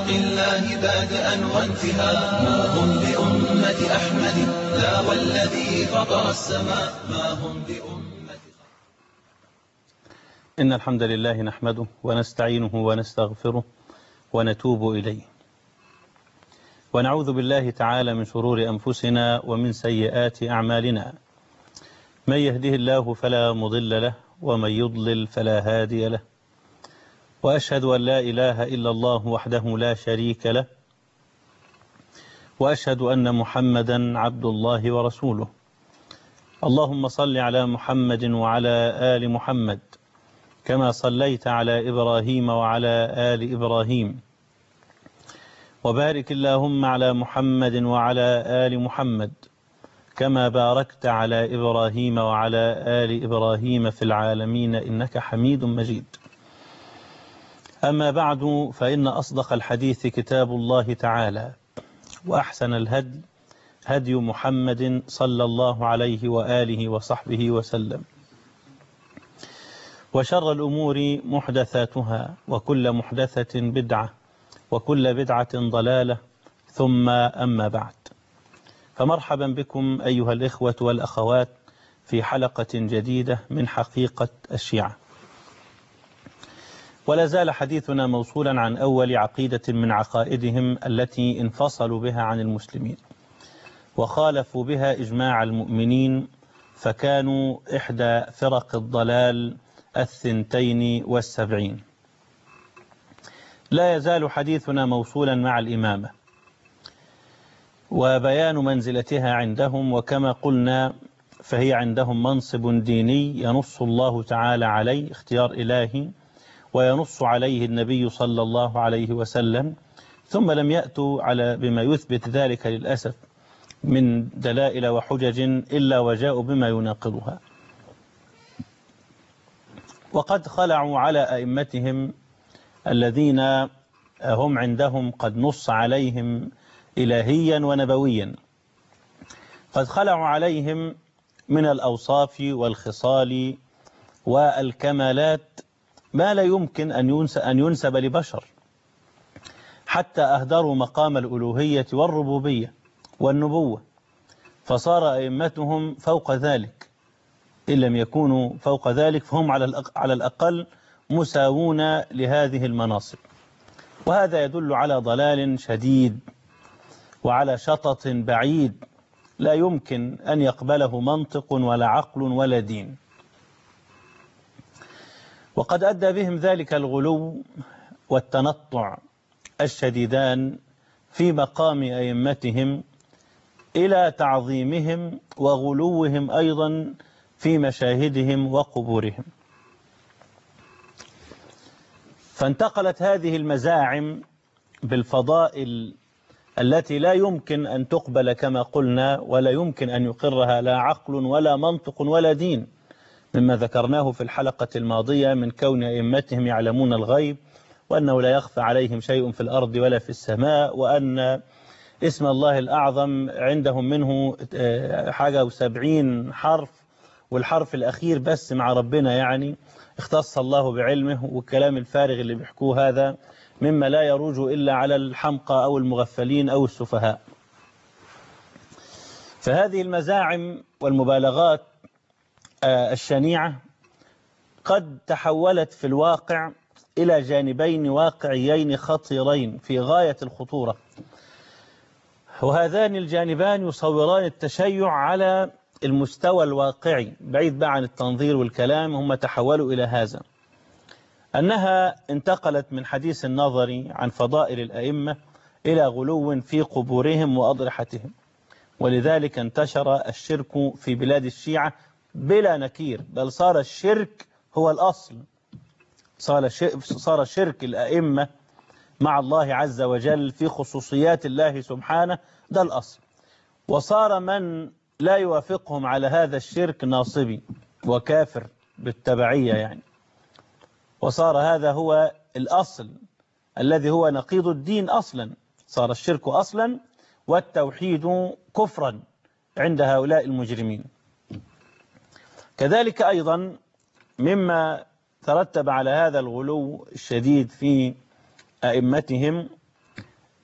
خلق الله بادئا وانتهاء ما هم بأمة أحمد لا والذي فطر السماء ما هم بأمة إن الحمد لله نحمده ونستعينه ونستغفره ونتوب إليه ونعوذ بالله تعالى من شرور أنفسنا ومن سيئات أعمالنا من يهده الله فلا مضل له ومن يضلل فلا هادي له وأشهد أن لا إله إلا الله وحده لا شريك له وأشهد أن محمدا عبد الله ورسوله اللهم صل على محمد وعلى آل محمد كما صليت على إبراهيم وعلى آل إبراهيم وبارك اللهم على محمد وعلى آل محمد كما باركت على إبراهيم وعلى آل إبراهيم في العالمين إنك حميد مجيد أما بعد فإن أصدق الحديث كتاب الله تعالى وأحسن الهدي هدي محمد صلى الله عليه وآله وصحبه وسلم وشر الأمور محدثاتها وكل محدثة بدعة وكل بدعة ضلالة ثم أما بعد فمرحبا بكم أيها الإخوة والأخوات في حلقة جديدة من حقيقة الشيعة ولا زال حديثنا موصولا عن أول عقيدة من عقائدهم التي انفصلوا بها عن المسلمين وخالفوا بها إجماع المؤمنين فكانوا إحدى فرق الضلال الثنتين والسبعين لا يزال حديثنا موصولا مع الإمامة وبيان منزلتها عندهم وكما قلنا فهي عندهم منصب ديني ينص الله تعالى عليه اختيار إلهي وينص عليه النبي صلى الله عليه وسلم ثم لم يأتوا على بما يثبت ذلك للأسف من دلائل وحجج إلا وجاءوا بما يناقضها وقد خلعوا على أئمتهم الذين هم عندهم قد نص عليهم إلهيا ونبويا قد خلعوا عليهم من الأوصاف والخصال والكمالات ما لا يمكن أن ينسب لبشر حتى أهدروا مقام الألوهية والربوبية والنبوة فصار أئمتهم فوق ذلك إن لم يكونوا فوق ذلك فهم على الأقل مساوون لهذه المناصب وهذا يدل على ضلال شديد وعلى شطط بعيد لا يمكن أن يقبله منطق ولا عقل ولا دين وقد أدى بهم ذلك الغلو والتنطع الشديدان في مقام أئمتهم إلى تعظيمهم وغلوهم أيضا في مشاهدهم وقبورهم فانتقلت هذه المزاعم بالفضائل التي لا يمكن أن تقبل كما قلنا ولا يمكن أن يقرها لا عقل ولا منطق ولا دين مما ذكرناه في الحلقة الماضية من كون أئمتهم يعلمون الغيب وأنه لا يخفى عليهم شيء في الأرض ولا في السماء وأن اسم الله الأعظم عندهم منه حاجة وسبعين حرف والحرف الأخير بس مع ربنا يعني اختص الله بعلمه والكلام الفارغ اللي بيحكوه هذا مما لا يروج إلا على الحمقى أو المغفلين أو السفهاء فهذه المزاعم والمبالغات الشنيعة قد تحولت في الواقع إلى جانبين واقعيين خطيرين في غاية الخطورة وهذان الجانبان يصوران التشيع على المستوى الواقعي بعيد بقى عن التنظير والكلام هم تحولوا إلى هذا أنها انتقلت من حديث النظر عن فضائل الأئمة إلى غلو في قبورهم وأضرحتهم ولذلك انتشر الشرك في بلاد الشيعة بلا نكير بل صار الشرك هو الأصل صار شرك الأئمة مع الله عز وجل في خصوصيات الله سبحانه ده الأصل وصار من لا يوافقهم على هذا الشرك ناصبي وكافر بالتبعية يعني وصار هذا هو الأصل الذي هو نقيض الدين أصلا صار الشرك أصلا والتوحيد كفرا عند هؤلاء المجرمين كذلك أيضا مما ترتب على هذا الغلو الشديد في أئمتهم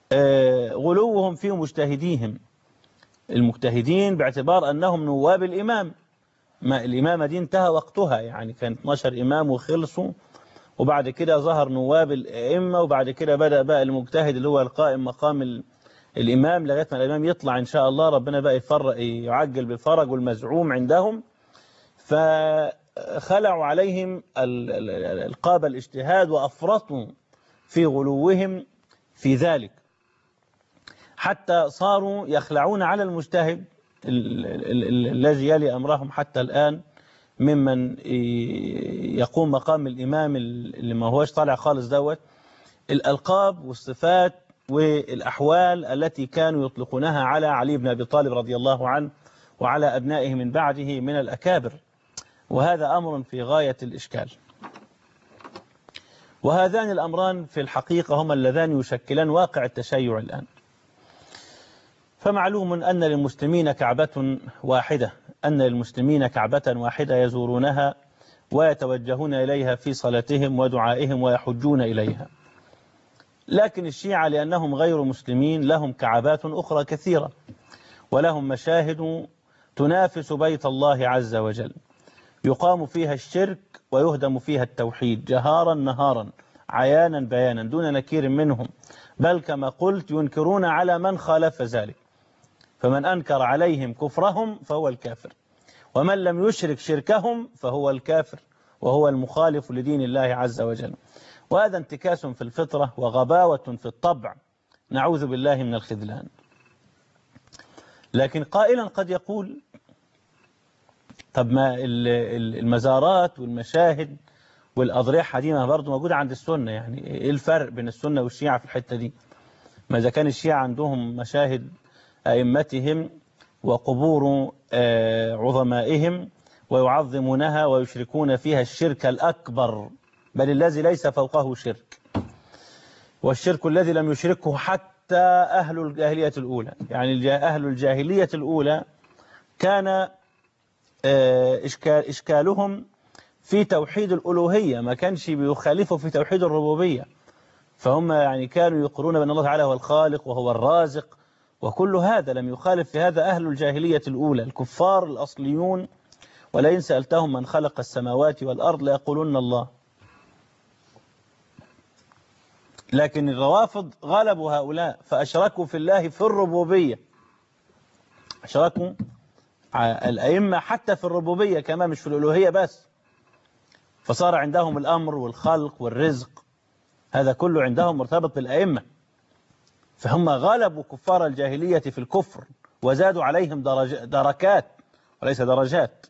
آه، غلوهم في مجتهديهم المجتهدين باعتبار أنهم نواب الإمام ما الإمامة دي انتهى وقتها يعني كان 12 إمام وخلصوا وبعد كده ظهر نواب الأئمة وبعد كده بدأ بقى المجتهد اللي هو القائم مقام ال- الإمام لغاية ما الإمام يطلع إن شاء الله ربنا بقى يفرق يعجل بالفرج والمزعوم عندهم فخلعوا عليهم ال- ال- ال- القاب الاجتهاد وأفرطوا في غلوهم في ذلك حتى صاروا يخلعون على المجتهد ال- ال- ال- الذي يلي أمرهم حتى الآن ممن ي- يقوم مقام الإمام اللي ما هوش طالع خالص دوت الألقاب والصفات والأحوال التي كانوا يطلقونها على علي بن أبي طالب رضي الله عنه وعلى أبنائه من بعده من الأكابر وهذا أمر في غاية الإشكال وهذان الأمران في الحقيقة هما اللذان يشكلان واقع التشيع الآن فمعلوم أن للمسلمين كعبة واحدة أن للمسلمين كعبة واحدة يزورونها ويتوجهون إليها في صلاتهم ودعائهم ويحجون إليها لكن الشيعة لأنهم غير مسلمين لهم كعبات أخرى كثيرة ولهم مشاهد تنافس بيت الله عز وجل يقام فيها الشرك ويهدم فيها التوحيد جهارا نهارا عيانا بيانا دون نكير منهم بل كما قلت ينكرون على من خالف ذلك فمن أنكر عليهم كفرهم فهو الكافر ومن لم يشرك شركهم فهو الكافر وهو المخالف لدين الله عز وجل وهذا انتكاس في الفطرة وغباوة في الطبع نعوذ بالله من الخذلان لكن قائلا قد يقول طب ما ال- ال- المزارات والمشاهد والأضرحة دي ما برضه موجودة عند السنة يعني إيه الفرق بين السنة والشيعة في الحتة دي ما إذا كان الشيعة عندهم مشاهد أئمتهم وقبور آه، عظمائهم ويعظمونها ويشركون فيها الشرك الأكبر بل الذي ليس فوقه شرك والشرك الذي لم يشركه حتى أهل الجاهلية الأولى يعني الجا- أهل الجاهلية الأولى كان آه، إشكال إشكالهم في توحيد الألوهية ما كانش بيخالفوا في توحيد الربوبية فهم يعني كانوا يقرون بأن الله تعالى هو الخالق وهو الرازق وكل هذا لم يخالف في هذا أهل الجاهلية الأولى الكفار الأصليون ولئن سألتهم من خلق السماوات والأرض ليقولون الله لكن الروافض غلبوا هؤلاء فأشركوا في الله في الربوبية أشركوا ع- الأئمة حتى في الربوبية كمان مش في الألوهية بس فصار عندهم الأمر والخلق والرزق هذا كله عندهم مرتبط بالأئمة فهم غلبوا كفار الجاهلية في الكفر وزادوا عليهم درج دركات وليس درجات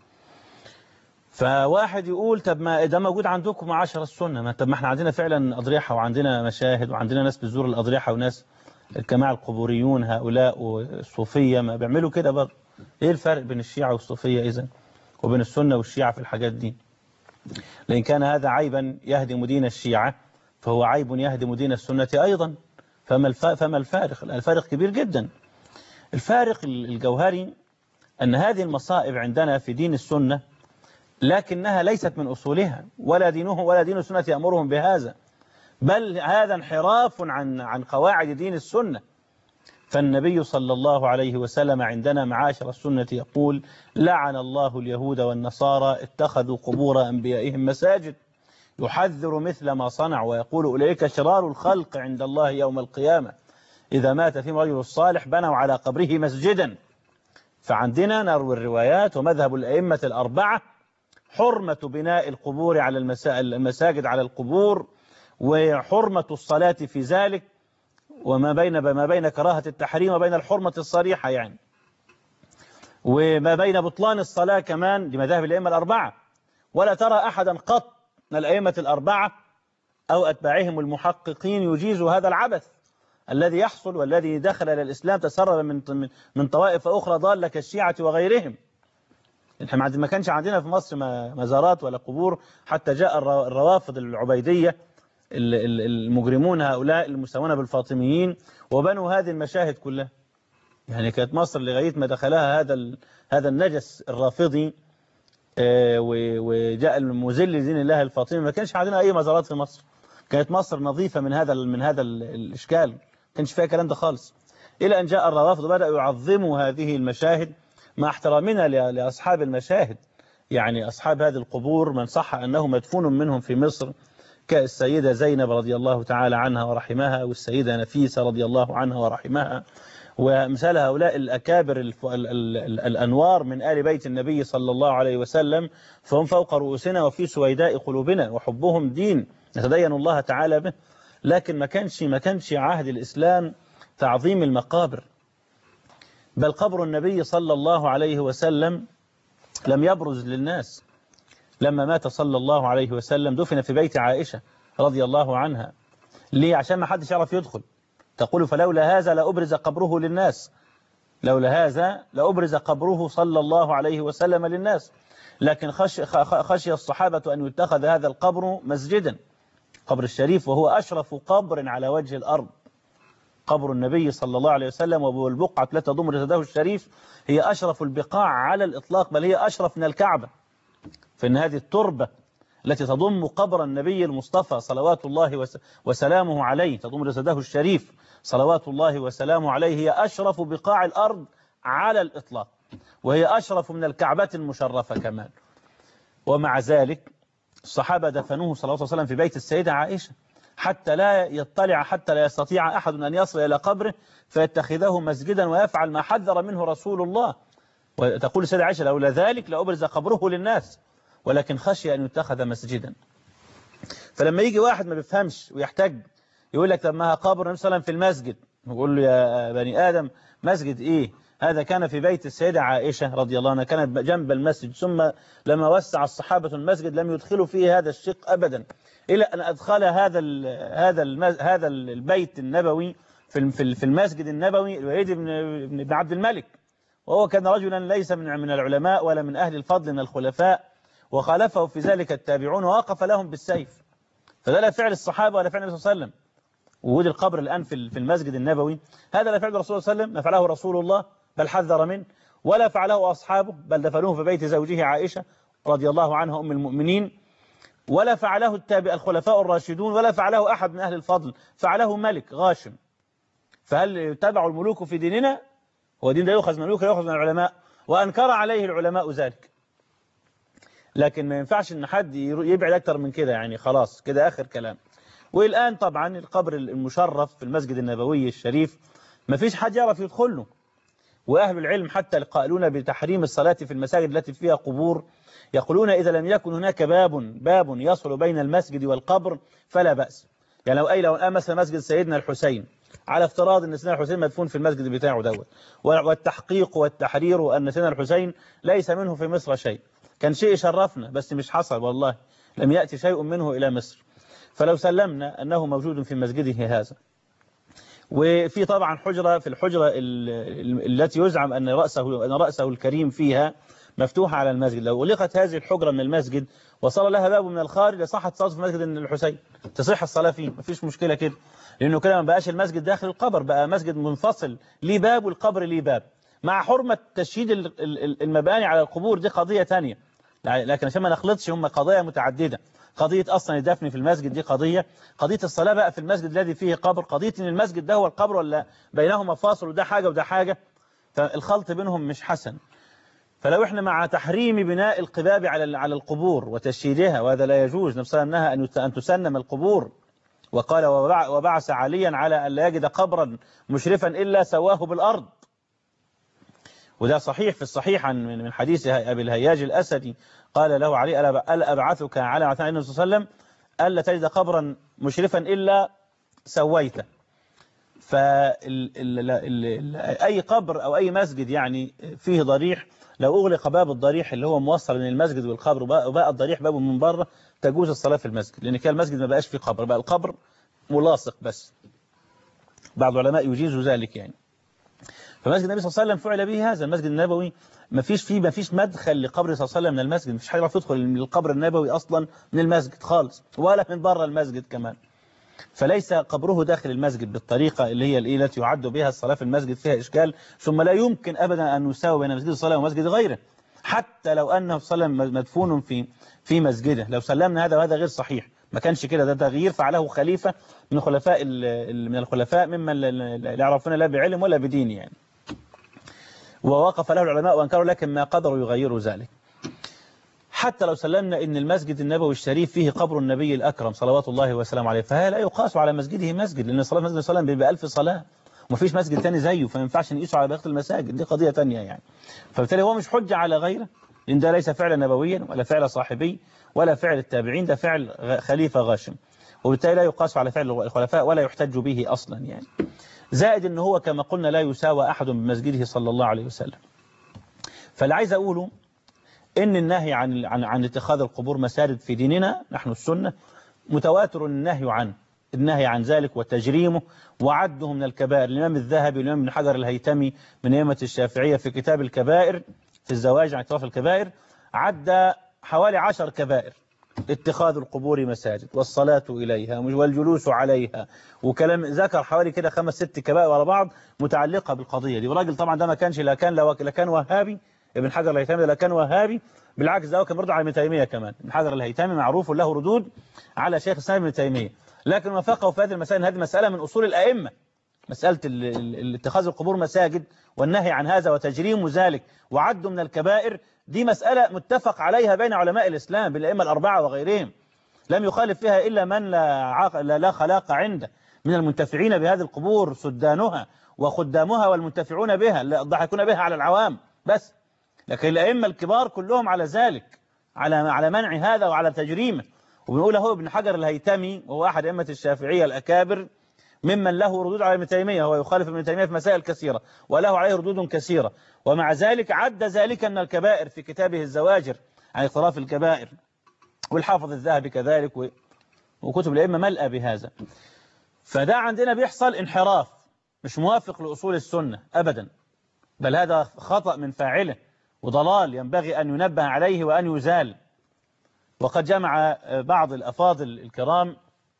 فواحد يقول طب ما ده موجود عندكم معاشر السنة ما طب ما احنا عندنا فعلا أضرحة وعندنا مشاهد وعندنا ناس بتزور الأضرحة وناس الجماعة القبوريون هؤلاء والصوفية ما بيعملوا كده برضه ايه الفرق بين الشيعة والصوفية إذن وبين السنة والشيعة في الحاجات دي لأن كان هذا عيبا يهدم دين الشيعة فهو عيب يهدم دين السنة أيضا فما الف- فما الفارق الفارق كبير جدا الفارق الجوهري أن هذه المصائب عندنا في دين السنة لكنها ليست من أصولها ولا دينه ولا دين السنة يأمرهم بهذا بل هذا انحراف عن عن قواعد دين السنة فالنبي صلى الله عليه وسلم عندنا معاشر السنة يقول لعن الله اليهود والنصارى اتخذوا قبور أنبيائهم مساجد يحذر مثل ما صنع ويقول أولئك شرار الخلق عند الله يوم القيامة إذا مات فيهم رجل الصالح بنوا على قبره مسجدا فعندنا نروي الروايات ومذهب الأئمة الأربعة حرمة بناء القبور على المسا- المساجد على القبور وحرمة الصلاة في ذلك وما بين ما بين كراهة التحريم وبين الحرمة الصريحة يعني وما بين بطلان الصلاة كمان لمذاهب الأئمة الأربعة ولا ترى أحدا قط من الأئمة الأربعة أو أتباعهم المحققين يجيز هذا العبث الذي يحصل والذي دخل إلى الإسلام تسرب من من- من طوائف أخرى ضالة كالشيعة وغيرهم احنا ما عند- ما كانش عندنا في مصر ما- مزارات ولا قبور حتى جاء الروا- الروافض العبيدية ال- ال- المجرمون هؤلاء المساوون بالفاطميين وبنوا هذه المشاهد كلها يعني كانت مصر لغاية ما دخلها هذا ال- هذا النجس الرافضي آه، و- وجاء المذل لدين الله الفاطمي ما كانش عندنا أي مزارات في مصر كانت مصر نظيفة من هذا ال- من هذا ال- الإشكال كانش فيها كلام ده خالص إلى أن جاء الروافض بدأوا يعظموا هذه المشاهد مع احترامنا ل- لأصحاب المشاهد يعني أصحاب هذه القبور من صح أنه مدفون منهم في مصر كالسيدة زينب رضي الله تعالى عنها ورحمها والسيدة نفيسة رضي الله عنها ورحمها ومثال هؤلاء الأكابر الف... ال... ال... ال... الأنوار من آل بيت النبي صلى الله عليه وسلم فهم فوق رؤوسنا وفي سويداء قلوبنا وحبهم دين نتدين الله تعالى به لكن ما كانش ما كانش عهد الإسلام تعظيم المقابر بل قبر النبي صلى الله عليه وسلم لم يبرز للناس لما مات صلى الله عليه وسلم دفن في بيت عائشة رضي الله عنها ليه عشان ما حدش يعرف يدخل تقول فلولا هذا لأبرز قبره للناس لولا هذا لأبرز قبره صلى الله عليه وسلم للناس لكن خشي, خشي الصحابة أن يتخذ هذا القبر مسجدا قبر الشريف وهو أشرف قبر على وجه الأرض قبر النبي صلى الله عليه وسلم والبقعة التي تضم جسده الشريف هي أشرف البقاع على الإطلاق بل هي أشرف من الكعبة فإن هذه التربة التي تضم قبر النبي المصطفى صلوات الله وسلامه عليه تضم جسده الشريف صلوات الله وسلامه عليه هي أشرف بقاع الأرض على الإطلاق وهي أشرف من الكعبة المشرفة كمان ومع ذلك الصحابة دفنوه صلى الله عليه وسلم في بيت السيدة عائشة حتى لا يطلع حتى لا يستطيع أحد أن يصل إلى قبره فيتخذه مسجدا ويفعل ما حذر منه رسول الله وتقول السيدة عائشة لولا ذلك لأبرز قبره للناس ولكن خشي أن يتخذ مسجدا فلما يجي واحد ما بيفهمش ويحتاج يقول لك طب ما قبر النبي صلى الله عليه وسلم في المسجد يقول له يا بني آدم مسجد إيه هذا كان في بيت السيدة عائشة رضي الله عنها كانت جنب المسجد ثم لما وسع الصحابة المسجد لم يدخلوا فيه هذا الشق أبدا إلى أن أدخل هذا ال هذا ال هذا البيت النبوي في في المسجد النبوي الوليد بن بن عبد الملك وهو كان رجلا ليس من من العلماء ولا من أهل الفضل من الخلفاء وخالفه في ذلك التابعون ووقف لهم بالسيف فده لا فعل الصحابة ولا فعل النبي صلى الله عليه وسلم وجود القبر الآن في في المسجد النبوي هذا لا فعل الرسول صلى الله عليه وسلم ما فعله رسول الله بل حذر منه ولا فعله أصحابه بل دفنوه في بيت زوجه عائشة رضي الله عنها أم المؤمنين ولا فعله التابع الخلفاء الراشدون ولا فعله أحد من أهل الفضل فعله ملك غاشم فهل يتبع الملوك في ديننا هو دين ده يؤخذ من الملوك يؤخذ من العلماء وأنكر عليه العلماء ذلك لكن ما ينفعش ان حد يبعد أكتر من كده يعني خلاص كده آخر كلام والآن طبعا القبر المشرف في المسجد النبوي الشريف ما فيش حد يعرف يدخله وأهل العلم حتى قائلون بتحريم الصلاة في المساجد التي فيها قبور يقولون إذا لم يكن هناك باب باب يصل بين المسجد والقبر فلا بأس يعني لو أي لو الآن مثلا مسجد سيدنا الحسين على افتراض أن سيدنا الحسين مدفون في المسجد بتاعه دوت والتحقيق والتحرير أن سيدنا الحسين ليس منه في مصر شيء كان شيء يشرفنا بس مش حصل والله لم يأتي شيء منه إلى مصر فلو سلمنا أنه موجود في مسجده هذا وفي طبعا حجرة في الحجرة التي يزعم أن رأسه, أن رأسه الكريم فيها مفتوحة على المسجد لو أغلقت هذه الحجرة من المسجد وصل لها باب من الخارج لصحت صلاة في مسجد الحسين تصح الصلاة فيه مفيش مشكلة كده لأنه كده ما بقاش المسجد داخل القبر بقى مسجد منفصل ليه باب والقبر ليه باب مع حرمة تشييد المباني على القبور دي قضية تانية لكن عشان ما نخلطش هم قضايا متعددة قضية أصلا الدفن في المسجد دي قضية قضية الصلاة بقى في المسجد الذي فيه قبر قضية إن المسجد ده هو القبر ولا بينهما فاصل وده حاجة وده حاجة فالخلط بينهم مش حسن فلو احنا مع تحريم بناء القباب على على القبور وتشييدها وهذا لا يجوز نفسها أنها أن تسنم القبور وقال وبعث عليا على أن لا يجد قبرا مشرفا إلا سواه بالأرض وده صحيح في الصحيح عن من حديث أبي الهياج الأسدي قال له علي ألا أبعثك على عثمان النبي صلى الله عليه وسلم ألا تجد قبرا مشرفا إلا سويته فأي قبر أو أي مسجد يعني فيه ضريح لو أغلق باب الضريح اللي هو موصل من المسجد والقبر وبقى الضريح بابه من بره تجوز الصلاة في المسجد لأن كان المسجد ما بقاش فيه قبر بقى القبر ملاصق بس بعض العلماء يجيزوا ذلك يعني فمسجد النبي صلى الله عليه وسلم فعل به هذا المسجد النبوي ما فيش فيه ما فيش مدخل لقبر صلى الله عليه وسلم من المسجد ما فيش حاجه يعرف يدخل من القبر النبوي اصلا من المسجد خالص ولا من بره المسجد كمان فليس قبره داخل المسجد بالطريقة اللي هي الإيه التي يعد بها الصلاة في المسجد فيها إشكال ثم لا يمكن أبدا أن نساوي بين مسجد الصلاة ومسجد غيره حتى لو أنه صلى مدفون في في مسجده لو سلمنا هذا وهذا غير صحيح ما كانش كده ده تغيير فعله خليفة من الخلفاء من الخلفاء ممن لا يعرفون لا بعلم ولا بدين يعني ووقف له العلماء وانكروا لكن ما قدروا يغيروا ذلك حتى لو سلمنا ان المسجد النبوي الشريف فيه قبر النبي الأكرم صلوات الله وسلامه عليه فهذا لا يقاس على مسجده مسجد لأن صلاة مسجد صلى الله بألف صلاة ومفيش مسجد تاني زيه فما ينفعش نقيسه على بقية المساجد دي قضية تانية يعني فبالتالي هو مش حجة على غيره لأن ده ليس فعل نبويا ولا فعل صاحبي ولا فعل التابعين ده فعل خليفة غاشم وبالتالي لا يقاس على فعل الخلفاء ولا يحتج به أصلا يعني زائد ان هو كما قلنا لا يساوى أحد بمسجده صلى الله عليه وسلم فاللي عايز أقوله إن النهي عن عن عن اتخاذ القبور مساجد في ديننا نحن السنة متواتر النهي عنه النهي عن ذلك وتجريمه وعده من الكبائر الإمام الذهبي والإمام ابن حجر الهيتمي من أئمة الشافعية في كتاب الكبائر في الزواج عن اعتراف الكبائر عد حوالي عشر كبائر اتخاذ القبور مساجد والصلاة إليها والجلوس عليها وكلام ذكر حوالي كده خمس ست كبائر ورا بعض متعلقة بالقضية دي وراجل طبعا ده ما كانش لا كان لا كان وهابي ابن حجر الهيتمي لا كان وهابي بالعكس ده كان برضه على ابن تيمية كمان ابن حجر الهيتمي معروف له ردود على شيخ الإسلام ابن تيمية لكن وافقه في هذه المسائل هذه مسألة من أصول الأئمة مسألة اتخاذ القبور مساجد والنهي عن هذا وتجريم ذلك وعد من الكبائر دي مسألة متفق عليها بين علماء الإسلام بالأئمة الأربعة وغيرهم لم يخالف فيها إلا من لا, عق... لا, لا خلاق عنده من المنتفعين بهذه القبور سدانها وخدامها والمنتفعون بها الضحكون بها على العوام بس لكن الأئمة الكبار كلهم على ذلك على على منع هذا وعلى تجريمه وبنقول هو ابن حجر الهيتمي وهو أحد أئمة الشافعية الأكابر ممن له ردود على ابن تيمية هو يخالف ابن تيمية في مسائل كثيرة وله عليه ردود كثيرة ومع ذلك عد ذلك أن الكبائر في كتابه الزواجر عن اقتراف الكبائر والحافظ الذهبي كذلك و... وكتب الأئمة ملأى بهذا فده عندنا بيحصل انحراف مش موافق لأصول السنة أبدا بل هذا خطأ من فاعله وضلال ينبغي أن ينبه عليه وأن يزال وقد جمع بعض الأفاضل الكرام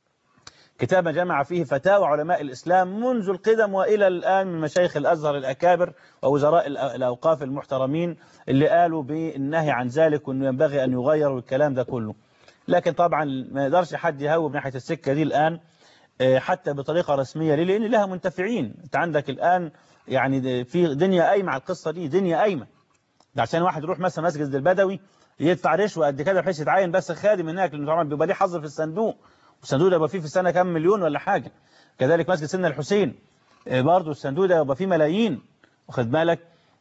كتابا جمع فيه فتاوى علماء الإسلام منذ القدم وإلى الآن من مشايخ الأزهر الأكابر ووزراء الأوقاف المحترمين اللي قالوا بالنهي عن ذلك وأنه ينبغي أن يغير والكلام ده كله لكن طبعا ما يقدرش حد يهوب ناحية السكة دي الآن حتى بطريقة رسمية ليه؟ لأن لها منتفعين أنت عندك الآن يعني في دنيا قايمة على القصة دي دنيا قايمة ده عشان واحد يروح مثلا مسجد البدوي يدفع رشوة قد كده بحيث يتعين بس خادم هناك لأنه طبعا بيبقى ليه حظر في الصندوق والصندوق ده يبقى فيه في السنة كام مليون ولا حاجة كذلك مسجد سيدنا الحسين برضه الصندوق ده يبقى فيه ملايين واخد بالك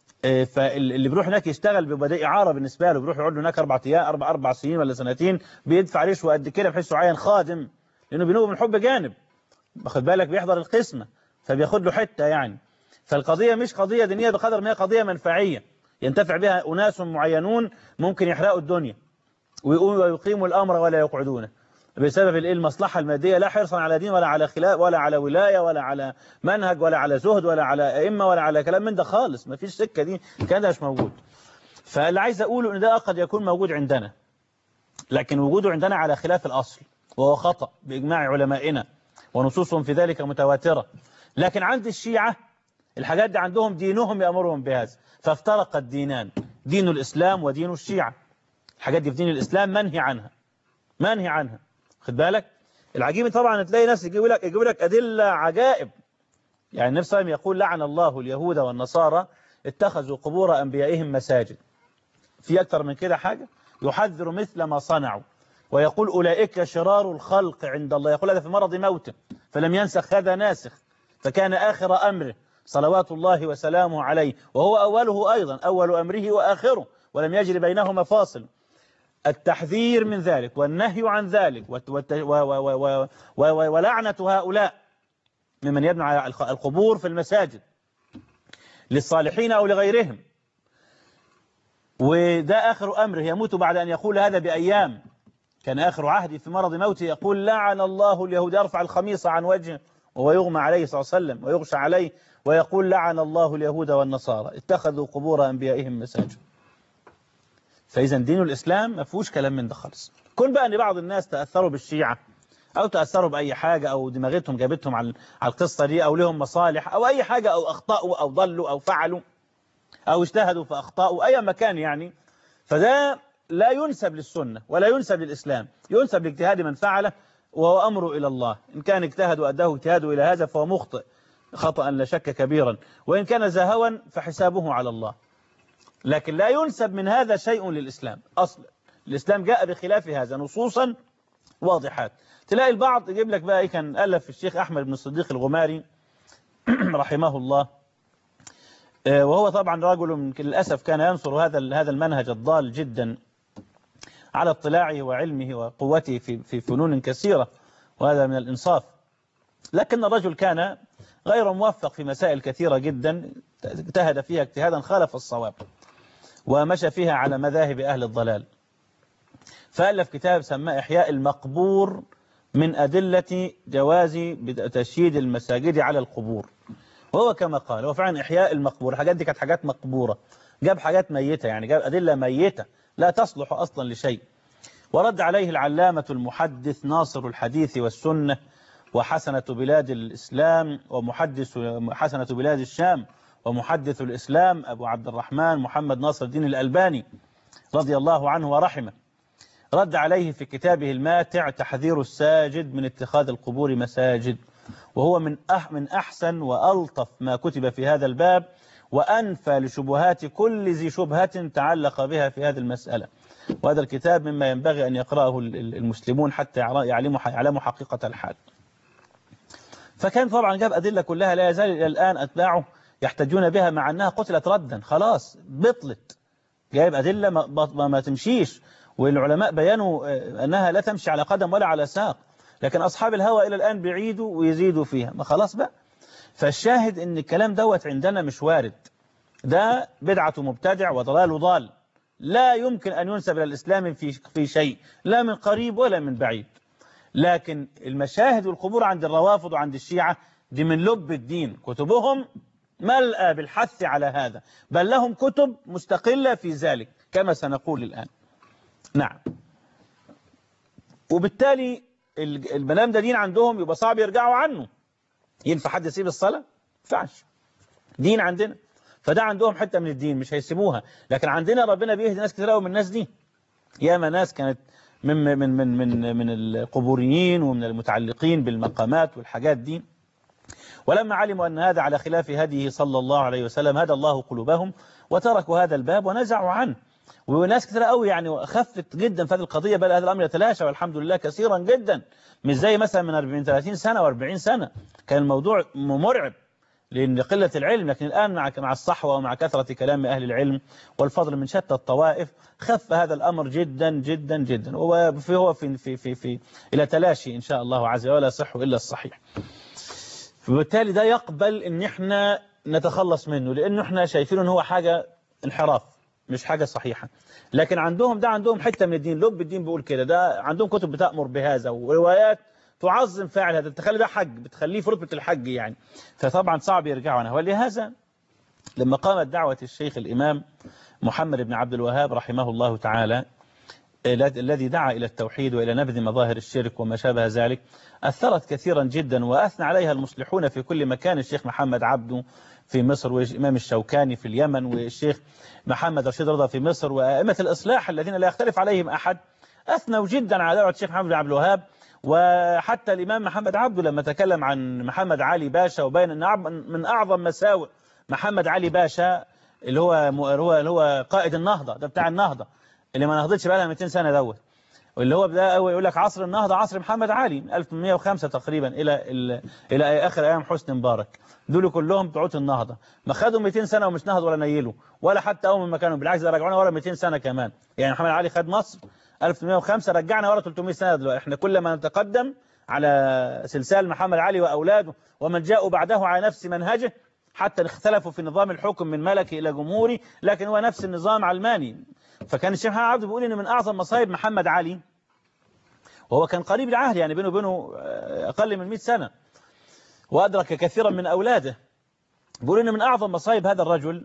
فاللي بيروح هناك يشتغل بيبقى ده إعارة بالنسبة له بيروح يقعد له هناك أربع أيام أربع أربع سنين ولا سنتين بيدفع رشوة قد كده بحيث يعين خادم لأنه بينوب من حب جانب واخد بالك بيحضر القسمة فبياخد له حتة يعني فالقضية مش قضية دينية بقدر ما هي قضية منفعية ينتفع بها أناس معينون ممكن يحرقوا الدنيا ويقيموا الأمر ولا يقعدونه بسبب المصلحة المادية لا حرصا على دين ولا على خلاف ولا على ولاية ولا على منهج ولا على زهد ولا على أئمة ولا على كلام من ده خالص ما فيش سكة دي كان ده مش موجود فاللي عايز أقوله إن ده قد يكون موجود عندنا لكن وجوده عندنا على خلاف الأصل وهو خطأ بإجماع علمائنا ونصوصهم في ذلك متواترة لكن عند الشيعة الحاجات دي عندهم دينهم يأمرهم بهذا فافترق الدينان دين الإسلام ودين الشيعة الحاجات دي في دين الإسلام منهي عنها منهي عنها خد بالك العجيب طبعا تلاقي ناس يجيب لك يجيب لك أدلة عجائب يعني النبي صلى الله عليه وسلم يقول لعن الله اليهود والنصارى اتخذوا قبور أنبيائهم مساجد في أكثر من كده حاجة يحذر مثل ما صنعوا ويقول أولئك شرار الخلق عند الله يقول هذا في مرض موته فلم ينسخ هذا ناسخ فكان آخر أمره صلوات الله وسلامه عليه وهو أوله أيضا أول أمره وآخره ولم يجري بينهما فاصل التحذير من ذلك والنهي عن ذلك ولعنة هؤلاء ممن يبنى على القبور في المساجد للصالحين أو لغيرهم وده آخر أمره يموت بعد أن يقول هذا بأيام كان آخر عهدي في مرض موته يقول لعن الله اليهود يرفع الخميص عن وجهه وهو يغمى عليه صلى الله عليه وسلم ويغشى عليه ويقول لعن الله اليهود والنصارى اتخذوا قبور أنبيائهم مساجد فإذا دين الإسلام ما فيهوش كلام من ده خالص كل بقى أن بعض الناس تأثروا بالشيعة أو تأثروا بأي حاجة أو دماغتهم جابتهم على القصة دي أو لهم مصالح أو أي حاجة أو أخطأوا أو ضلوا أو فعلوا أو اجتهدوا فأخطأوا أي مكان يعني فده لا ينسب للسنة ولا ينسب للإسلام ينسب لاجتهاد من فعله وهو أمره إلى الله إن كان اجتهد وأداه اجتهاده إلى هذا فهو مخطئ خطأ لا شك كبيرا وإن كان زهوا فحسابه على الله لكن لا ينسب من هذا شيء للإسلام أصلا الإسلام جاء بخلاف هذا نصوصا واضحات تلاقي البعض يجيب لك بقى إيه كان ألف الشيخ أحمد بن الصديق الغماري رحمه الله وهو طبعا رجل للأسف كان ينصر هذا هذا المنهج الضال جدا على اطلاعه وعلمه وقوته في في فنون كثيرة وهذا من الإنصاف لكن الرجل كان غير موفق في مسائل كثيرة جدا اجتهد فيها اجتهادا خالف الصواب ومشى فيها على مذاهب أهل الضلال فألف كتاب سماه إحياء المقبور من أدلة جواز تشييد المساجد على القبور وهو كما قال هو فعلا إحياء المقبور الحاجات دي كانت حاجات مقبورة جاب حاجات ميتة يعني جاب أدلة ميتة لا تصلح أصلا لشيء ورد عليه العلامة المحدث ناصر الحديث والسنة وحسنة بلاد الإسلام ومحدث حسنة بلاد الشام ومحدث الإسلام أبو عبد الرحمن محمد ناصر الدين الألباني رضي الله عنه ورحمه رد عليه في كتابه الماتع تحذير الساجد من اتخاذ القبور مساجد وهو من أح من أحسن وألطف ما كتب في هذا الباب وأنفى لشبهات كل ذي شبهة تعلق بها في هذه المسألة وهذا الكتاب مما ينبغي أن يقرأه المسلمون حتى يعلموا يعلموا حقيقة الحال فكان طبعا جاب أدلة كلها لا يزال إلى الآن أتباعه يحتجون بها مع أنها قتلت ردا خلاص بطلت جايب أدلة ما, ما, ما تمشيش والعلماء بيانوا أنها لا تمشي على قدم ولا على ساق لكن أصحاب الهوى إلى الآن بيعيدوا ويزيدوا فيها ما خلاص بقى فالشاهد أن الكلام دوت عندنا مش وارد ده بدعة مبتدع وضلال ضال لا يمكن أن ينسب إلى الإسلام في في شيء لا من قريب ولا من بعيد لكن المشاهد والقبور عند الروافض وعند الشيعة دي من لب الدين كتبهم ملأى بالحث على هذا بل لهم كتب مستقلة في ذلك كما سنقول الآن نعم وبالتالي المنام ده دين عندهم يبقى صعب يرجعوا عنه ينفع حد يسيب الصلاة؟ ينفعش دين عندنا فده عندهم حتة من الدين مش هيسيبوها لكن عندنا ربنا بيهدي ناس كتير قوي من الناس دي ياما ناس كانت من من من من من القبوريين ومن المتعلقين بالمقامات والحاجات دي ولما علموا أن هذا على خلاف هديه صلى الله عليه وسلم هدى الله قلوبهم وتركوا هذا الباب ونزعوا عنه وناس كتير قوي يعني خفت جدا في هذه القضية بل هذا الأمر يتلاشى والحمد لله كثيرا جدا مش زي مثلا من 40 30 سنة و40 سنة كان الموضوع مرعب لأن قلة العلم لكن الآن مع مع الصحوة ومع كثرة كلام أهل العلم والفضل من شتى الطوائف خف هذا الأمر جدا جدا جدا وفي هو في في في, في إلى تلاشي إن شاء الله عز وجل ولا يصح إلا الصحيح فبالتالي ده يقبل إن إحنا نتخلص منه لأنه إحنا شايفين إن هو حاجة انحراف مش حاجة صحيحة لكن عندهم ده عندهم حتة من الدين لب الدين بيقول كده ده عندهم كتب بتأمر بهذا وروايات تعظم فاعل هذا تخلي ده حج بتخليه في رتبة الحج يعني فطبعا صعب يرجعوا عنها ولهذا لما قامت دعوة الشيخ الإمام محمد بن عبد الوهاب رحمه الله تعالى الذي دعا إلى التوحيد وإلى نبذ مظاهر الشرك وما شابه ذلك أثرت كثيرا جدا وأثنى عليها المصلحون في كل مكان الشيخ محمد عبده في مصر والإمام الشوكاني في اليمن والشيخ محمد رشيد رضا في مصر وأئمة الإصلاح الذين لا يختلف عليهم أحد أثنوا جدا على دعوة الشيخ محمد بن عبد الوهاب وحتى الإمام محمد عبده لما تكلم عن محمد علي باشا وبين أن من أعظم مساوئ محمد علي باشا اللي هو هو اللي هو قائد النهضة ده بتاع النهضة اللي ما نهضتش بقى لها 200 سنة دوت واللي هو بدا يقول لك عصر النهضة عصر محمد علي من 1805 تقريبا إلى إلى آخر أيام حسني مبارك دول كلهم بتوعات النهضة ما خدوا 200 سنة ومش نهض ولا نيلوا ولا حتى أول من مكانهم بالعكس ده رجعونا ورا 200 سنة كمان يعني محمد علي خد مصر 1805 رجعنا ورا 300 سنة دلوقتي احنا كل ما نتقدم على سلسال محمد علي وأولاده ومن جاءوا بعده على نفس منهجه حتى اختلفوا في نظام الحكم من ملكي إلى جمهوري لكن هو نفس النظام علماني فكان الشيخ محمد عبده بيقول إن من أعظم مصايب محمد علي وهو كان قريب العهد يعني بينه وبينه أقل من 100 سنة وأدرك كثيرا من أولاده بيقول إن من أعظم مصايب هذا الرجل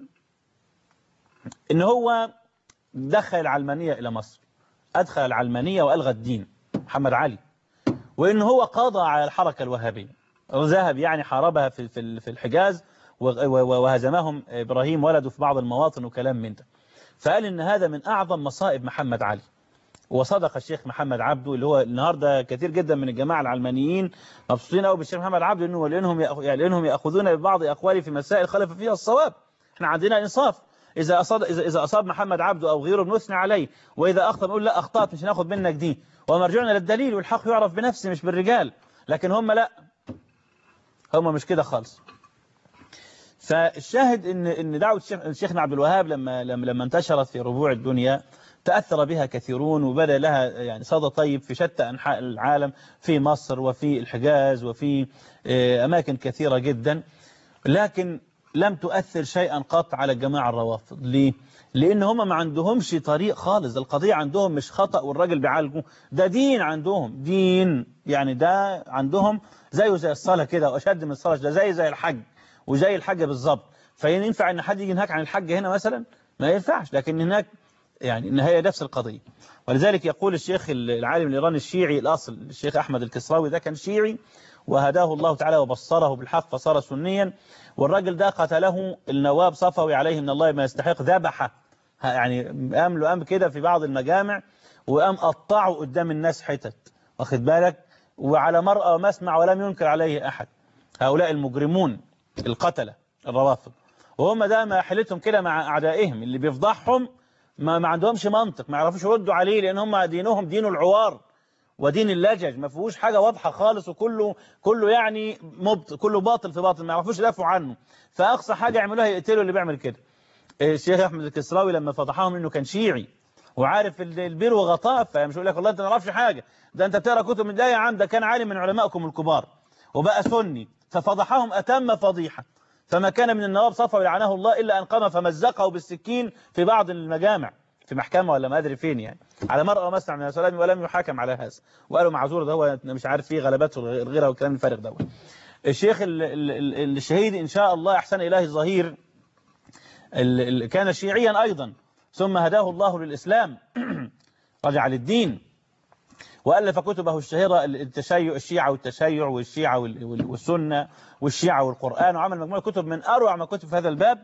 إن هو دخل العلمانية إلى مصر أدخل العلمانية وألغى الدين محمد علي وإن هو قضى على الحركة الوهابية ذهب يعني حاربها في في الحجاز وهزمهم إبراهيم ولده في بعض المواطن وكلام من ده فقال إن هذا من أعظم مصائب محمد علي وصدق الشيخ محمد عبده اللي هو النهارده كثير جدا من الجماعه العلمانيين مبسوطين قوي بالشيخ محمد عبده انه لانهم يأخ- يعني لانهم ياخذون ببعض اقواله في مسائل خلف فيها الصواب احنا عندنا انصاف اذا اصاب اذا اذا اصاب محمد عبده او غيره بنثني عليه واذا اخطا نقول لا اخطات مش هناخد منك دي ومرجعنا للدليل والحق يعرف بنفسه مش بالرجال لكن هم لا هم مش كده خالص فالشاهد ان ان دعوه الشيخ الشيخنا عبد الوهاب لما لما لما انتشرت في ربوع الدنيا تأثر بها كثيرون وبدأ لها يعني صدى طيب في شتى أنحاء العالم في مصر وفي الحجاز وفي آه، أماكن كثيرة جدا لكن لم تؤثر شيئا قط على الجماعة الروافض ليه؟ لأن هم ما عندهمش طريق خالص القضية عندهم مش خطأ والراجل بيعالجه ده دين عندهم دين يعني ده عندهم زيه زي الصلاة كده وأشد من الصلاة ده زي زي الحج وزي الحج بالظبط فينفع ان حد يجي ينهاك عن الحج هنا مثلا ما ينفعش لكن هناك يعني ان هي نفس القضية ولذلك يقول الشيخ العالم الإيراني الشيعي الأصل الشيخ أحمد الكسراوي ده كان شيعي وهداه الله تعالى وبصره بالحق فصار سنيا والراجل ده قتله النواب صفوي عليه من الله ما يستحق ذبحه ها- يعني قام له قام كده في بعض المجامع وقام قطعه قدام الناس حتت واخد بالك وعلى مرأى ومسمع ولم ينكر عليه أحد هؤلاء المجرمون القتلة الروافض وهم ده ما حيلتهم كده مع أعدائهم اللي بيفضحهم ما, ما عندهمش منطق ما يعرفوش يردوا عليه لأن هم دينهم دين العوار ودين اللجج ما فيهوش حاجة واضحة خالص وكله كله يعني مبط كله باطل في باطل ما يعرفوش يدافعوا عنه فأقصى حاجة يعملوها يقتلوا اللي بيعمل كده الشيخ أحمد الكسراوي لما فضحهم إنه كان شيعي وعارف ال- البير وغطاه فمش يقول لك والله أنت ما تعرفش حاجة ده أنت بتقرا كتب من ده يا عم ده كان عالم من علمائكم الكبار وبقى سني ففضحهم أتم فضيحة فما كان من النواب صفوي لعنه الله إلا أن قام فمزقه بالسكين في بعض المجامع في محكمة ولا ما أدري فين يعني على مرأة ومسمع من السلام ولم يحاكم على هذا وقالوا معذور ده هو مش عارف فيه غلبات الغيرة والكلام الفارغ ده الشيخ ال- ال- ال- الشهيد إن شاء الله أحسن إله الظهير ال- ال- كان شيعيا أيضا ثم هداه الله للإسلام رجع للدين وألف كتبه الشهيرة التشيع الشيعة والتشيع والشيعة وال- وال- والسنة والشيعة والقرآن وعمل مجموعة كتب من أروع ما كتب في هذا الباب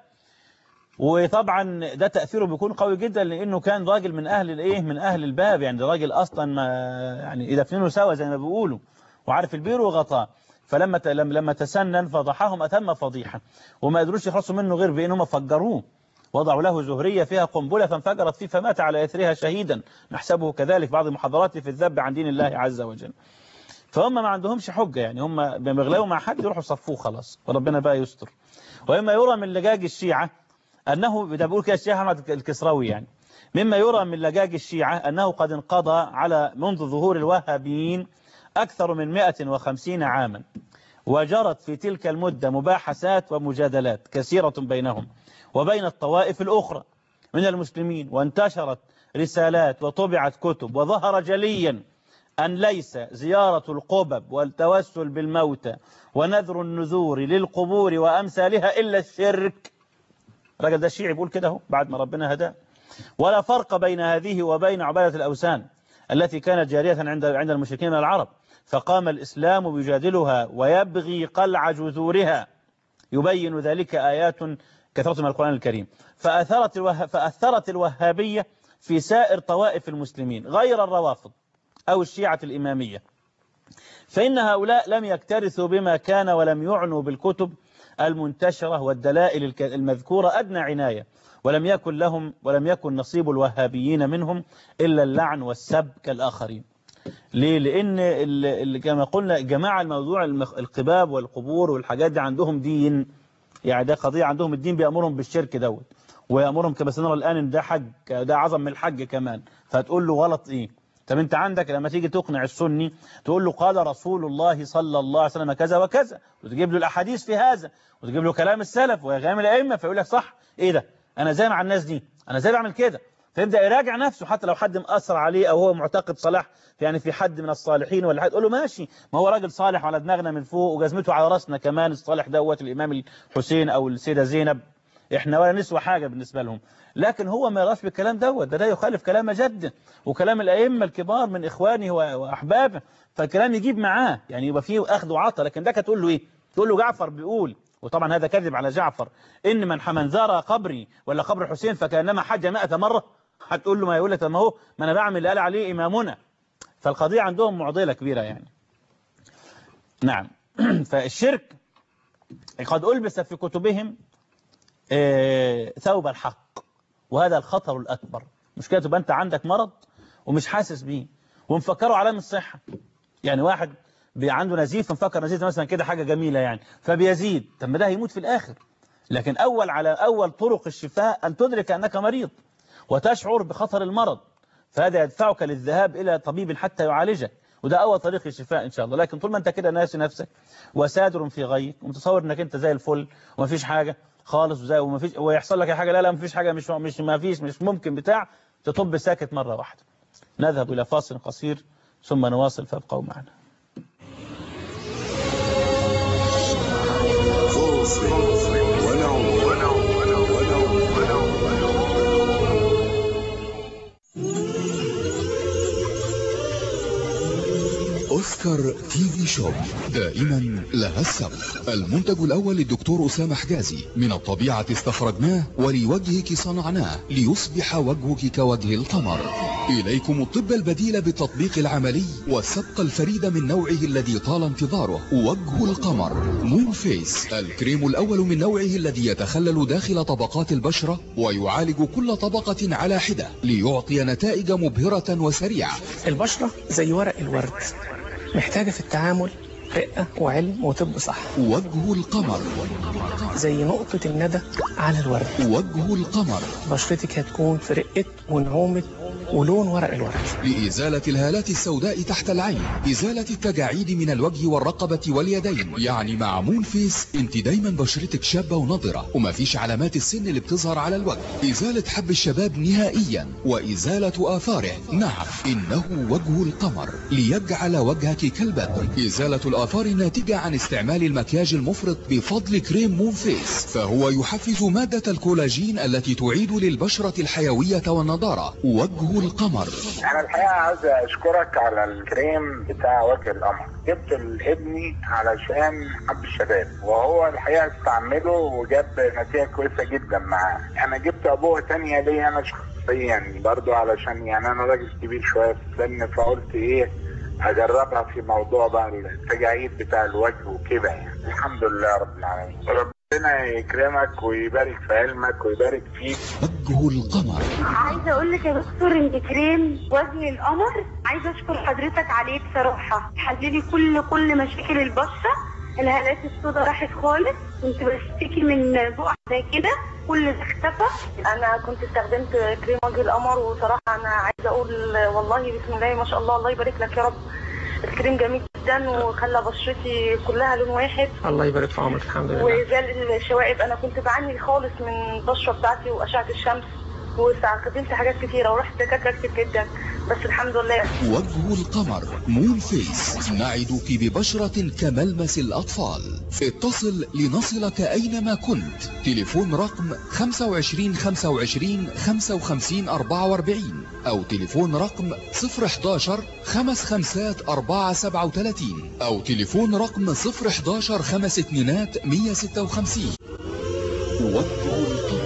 وطبعا ده تأثيره بيكون قوي جدا لأنه كان راجل من أهل الإيه من أهل الباب يعني ده راجل أصلا ما يعني إذا اثنين سوا زي ما بيقولوا وعارف البير وغطاه فلما ت- لما لما تسنن فضحهم أتم فضيحة وما قدروش يخلصوا منه غير بأنهم فجروه وضعوا له زهرية فيها قنبلة فانفجرت فيه فمات على إثرها شهيدا نحسبه كذلك بعض محاضراته في الذب عن دين الله عز وجل فهم ما عندهمش حجة يعني هم بيغلبوا مع حد يروحوا صفوه خلاص وربنا بقى يستر وإما يرى من لجاج الشيعة أنه ده بيقول كده الشيخ أحمد الكسراوي يعني مما يرى من لجاج الشيعة أنه قد انقضى على منذ ظهور الوهابيين أكثر من 150 عاما وجرت في تلك المدة مباحثات ومجادلات كثيرة بينهم وبين الطوائف الأخرى من المسلمين وانتشرت رسالات وطبعت كتب وظهر جليا أن ليس زيارة القبب والتوسل بالموتى ونذر النذور للقبور وأمثالها إلا الشرك الراجل ده الشيعي بيقول كده اهو بعد ما ربنا هداه ولا فرق بين هذه وبين عبادة الأوثان التي كانت جارية عند عند المشركين من العرب فقام الإسلام بيجادلها ويبغي قلع جذورها يبين ذلك آيات كثرة من القرآن الكريم فأثرت, الوه... فأثرت الوهابية في سائر طوائف المسلمين غير الروافض أو الشيعة الإمامية فإن هؤلاء لم يكترثوا بما كان ولم يعنوا بالكتب المنتشرة والدلائل الك- المذكورة أدنى عناية ولم يكن لهم ولم يكن نصيب الوهابيين منهم إلا اللعن والسب كالآخرين ليه؟ لأن ال- ال- كما قلنا جماعة الموضوع المخ- القباب والقبور والحاجات دي عندهم دين يعني ده قضية عندهم الدين بيأمرهم بالشرك دوت ويأمرهم كما سنرى الآن إن ده حج ده أعظم من الحج كمان فتقول له غلط إيه طب أنت عندك لما تيجي تقنع السني تقول له قال رسول الله صلى الله عليه وسلم كذا وكذا وتجيب له الأحاديث في هذا وتجيب له كلام السلف وكلام الأئمة فيقول لك صح إيه ده أنا زي مع الناس دي أنا زي بعمل كده فيبدأ يراجع نفسه حتى لو حد مأثر عليه أو هو معتقد صلاح يعني في حد من الصالحين ولا حد تقول له ماشي ما هو راجل صالح على دماغنا من فوق وجزمته على راسنا كمان الصالح دوت الإمام الحسين أو السيدة زينب احنا ولا نسوى حاجة بالنسبة لهم لكن هو ما يراش بالكلام دوت ده ده يخالف كلام جده وكلام الأئمة الكبار من إخوانه و- وأحبابه فالكلام يجيب معاه يعني يبقى فيه أخذ وعطى لكن ده كتقول له إيه تقول له جعفر بيقول وطبعا هذا كذب على جعفر إن من من زار قبري ولا قبر حسين فكأنما حج مائة مرة هتقول له ما يقول لك ما هو ما أنا بعمل اللي قال عليه إمامنا فالقضية عندهم معضلة كبيرة يعني نعم فالشرك قد ألبس في كتبهم آه، ثوب الحق وهذا الخطر الأكبر مشكلة تبقى أنت عندك مرض ومش حاسس بيه ومفكره علامة الصحة يعني واحد بي- عنده نزيف مفكر نزيف مثلا كده حاجة جميلة يعني فبيزيد طب ما ده هيموت في الآخر لكن أول على أول طرق الشفاء أن تدرك أنك مريض وتشعر بخطر المرض فهذا يدفعك للذهاب إلى طبيب حتى يعالجك وده أول طريق الشفاء إن شاء الله لكن طول ما أنت كده ناسي نفسك وسادر في غيك ومتصور أنك أنت زي الفل ومفيش حاجة خالص وزي ومفيش ويحصل لك حاجة لا لا مفيش حاجة مش مش مفيش مش ممكن بتاع تطب ساكت مرة واحدة نذهب إلى فاصل قصير ثم نواصل فابقوا معنا أوسكار تي في شوب دائما لها السبق المنتج الأول للدكتور أسامة حجازي من الطبيعة استخرجناه ولوجهك صنعناه ليصبح وجهك كوجه القمر إليكم الطب البديل بالتطبيق العملي والسبق الفريد من نوعه الذي طال انتظاره وجه القمر مون فيس الكريم الأول من نوعه الذي يتخلل داخل طبقات البشرة ويعالج كل طبقة على حدة ليعطي نتائج مبهرة وسريعة البشرة زي ورق الورد محتاجة في التعامل رقة وعلم وطب صح وجه القمر زي نقطة الندى على الورد وجه القمر بشرتك هتكون في رقة ونعومة ولون ورق الورد لإزالة الهالات السوداء تحت العين إزالة التجاعيد من الوجه والرقبة واليدين يعني مع مون فيس انت دايما بشرتك شابة ونضرة ومفيش علامات السن اللي بتظهر على الوجه إزالة حب الشباب نهائيا وإزالة آثاره نعم إنه وجه القمر ليجعل وجهك كالبدر إزالة الآثار الناتجة عن استعمال المكياج المفرط بفضل كريم مون فيس فهو يحفز مادة الكولاجين التي تعيد للبشرة الحيوية والنضارة وجه القمر انا الحقيقه عايز اشكرك على الكريم بتاع وجه القمر جبت لابني علشان حب الشباب وهو الحقيقه استعمله وجاب نتيجه كويسه جدا معاه انا جبت ابوه تانية ليا انا شخصيا برضو علشان يعني انا راجل كبير شويه في السن فقلت ايه اجربها في موضوع بقى التجاعيد بتاع الوجه وكده يعني الحمد لله رب العالمين ربنا يكرمك ويبارك في علمك ويبارك فيك وجه القمر عايزه اقول لك يا دكتور ان كريم وجه القمر عايزه اشكر حضرتك عليه بصراحه حللي كل كل مشاكل البشره الهالات السوداء راحت خالص كنت بشتكي من بقع زي كده كل ده اختفى انا كنت استخدمت كريم وجه القمر وصراحه انا عايزه اقول والله بسم الله ما شاء الله الله يبارك لك يا رب الكريم جميل جدا وخلى بشرتي كلها لون واحد الله يبارك في عمرك الحمد لله وزال الشوائب انا كنت بعاني خالص من البشره بتاعتي واشعه الشمس واستخدمت حاجات كتيره ورحت دكاتره كتير جدا بس الحمد لله وجه القمر مون فيس نعدك ببشرة كملمس الأطفال اتصل لنصلك أينما كنت تليفون رقم 25 25 55 44 أو تليفون رقم 011 خمس خمسات 4 37 أو تليفون رقم 011 خمس اتنينات 156 وجه القمر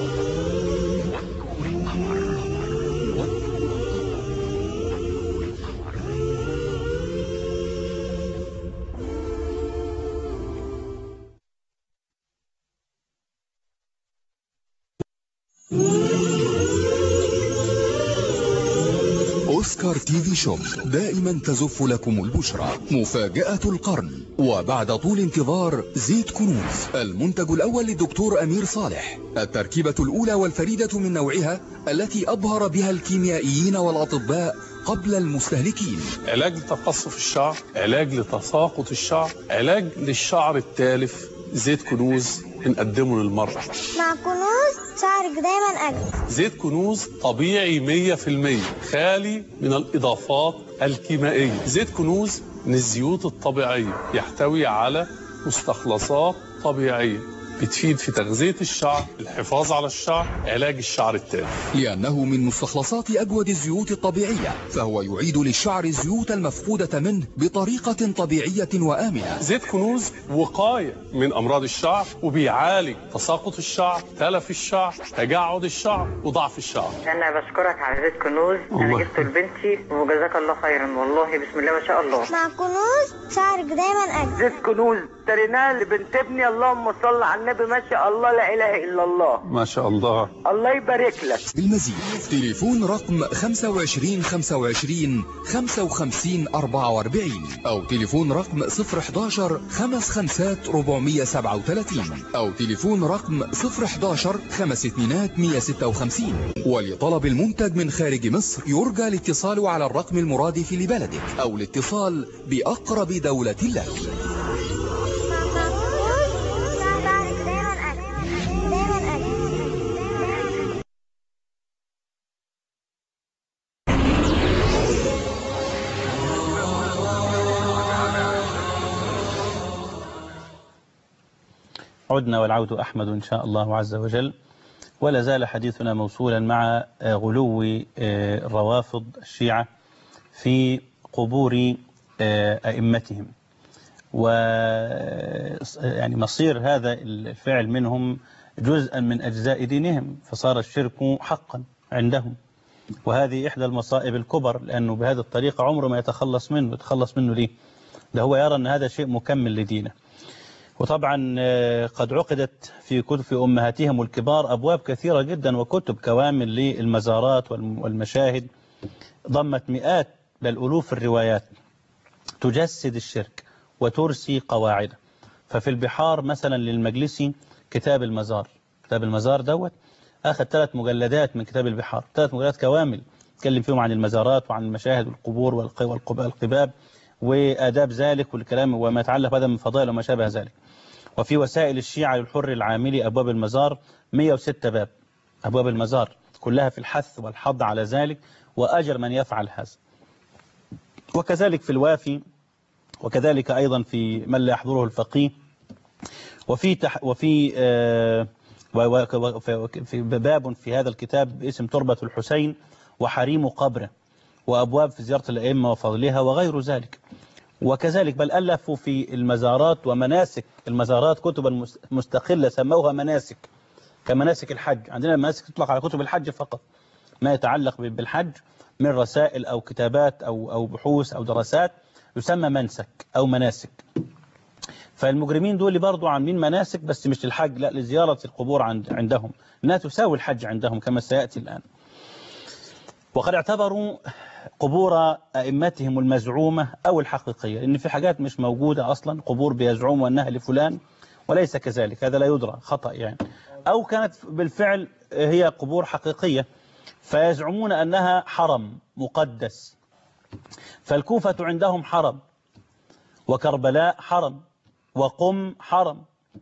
أوسكار تي في شوب دائما تزف لكم البشرى مفاجأة القرن وبعد طول انتظار زيت كنوز المنتج الأول للدكتور أمير صالح التركيبة الأولى والفريدة من نوعها التي أبهر بها الكيميائيين والأطباء قبل المستهلكين علاج لتقصف الشعر علاج لتساقط الشعر علاج للشعر التالف زيت كنوز بنقدمه للمرأة مع كنوز شعرك دايما أجمل زيت كنوز طبيعي 100% خالي من الإضافات الكيميائية زيت كنوز من الزيوت الطبيعية يحتوي على مستخلصات طبيعية بتفيد في تغذية الشعر الحفاظ على الشعر علاج الشعر التالف لأنه من مستخلصات أجود الزيوت الطبيعية فهو يعيد للشعر الزيوت المفقودة منه بطريقة طبيعية وآمنة زيت كنوز وقاية من أمراض الشعر وبيعالج تساقط الشعر تلف الشعر تجعد الشعر وضعف الشعر انا بشكرك على زيت كنوز الله. انا جبته لبنتي وجزاك الله خيرا والله بسم الله ما شاء الله مع كنوز شعرك دايما أجمل زيت كنوز اشتريناه لبنت ابني اللهم صل على النبي ما شاء الله لا اله الا الله ما شاء الله الله يبارك لك بالمزيد تليفون رقم 25 25 55 44 أو تليفون رقم 011 خمس خمسات 437 أو تليفون رقم 011 خمس اتنينات 156 ولطلب المنتج من خارج مصر يرجى الاتصال على الرقم المرادف لبلدك أو الاتصال بأقرب دولة لك مع كنوز شعرك دايما أجمل دايما أجمل عدنا والعود أحمد إن شاء الله عز وجل ولا زال حديثنا موصولا مع آه، غلو آه، الروافض الشيعة في قبور آه، أئمتهم و يعني مصير هذا الفعل منهم جزءا من أجزاء دينهم فصار الشرك حقا عندهم وهذه إحدى المصائب الكبر لأنه بهذه الطريقة عمره ما يتخلص منه يتخلص منه ليه ده هو يرى أن هذا شيء مكمل لدينه وطبعا آه، قد عقدت في كتب في أمهاتهم الكبار أبواب كثيرة جدا وكتب كوامل للمزارات والم- والمشاهد ضمت مئات بل ألوف الروايات تجسد الشرك وترسي قواعده ففي البحار مثلا للمجلسي كتاب المزار كتاب المزار دوت أخذ ثلاث مجلدات من كتاب البحار ثلاث مجلدات كوامل تكلم فيهم عن المزارات وعن المشاهد والقبور والق- والقب- والقباب وآداب ذلك والكلام وما يتعلق هذا من فضائل وما شابه ذلك وفي وسائل الشيعة للحر العاملي أبواب المزار 106 باب أبواب المزار كلها في الحث والحض على ذلك وأجر من يفعل هذا وكذلك في الوافي وكذلك أيضا في من لا يحضره الفقيه وفي تح وفي آه و- و- و- في باب في هذا الكتاب باسم تربة الحسين وحريم قبره وأبواب في زيارة الأئمة وفضلها وغير ذلك وكذلك بل ألفوا في المزارات ومناسك المزارات كتبا مس- مستقلة سموها مناسك كمناسك الحج عندنا المناسك تطلق على كتب الحج فقط ما يتعلق ب- بالحج من رسائل أو كتابات أو أو بحوث أو دراسات يسمى منسك أو مناسك فالمجرمين دول برضو عاملين مناسك بس مش للحج لا لزيارة القبور عند عندهم انها تساوي الحج عندهم كما سيأتي الآن وقد اعتبروا قبور أئمتهم المزعومة أو الحقيقية إن في حاجات مش موجودة أصلا قبور بيزعموا أنها لفلان وليس كذلك هذا لا يدرى خطأ يعني أو كانت بالفعل هي قبور حقيقية فيزعمون أنها حرم مقدس فالكوفة عندهم حرم وكربلاء حرم وقم حرم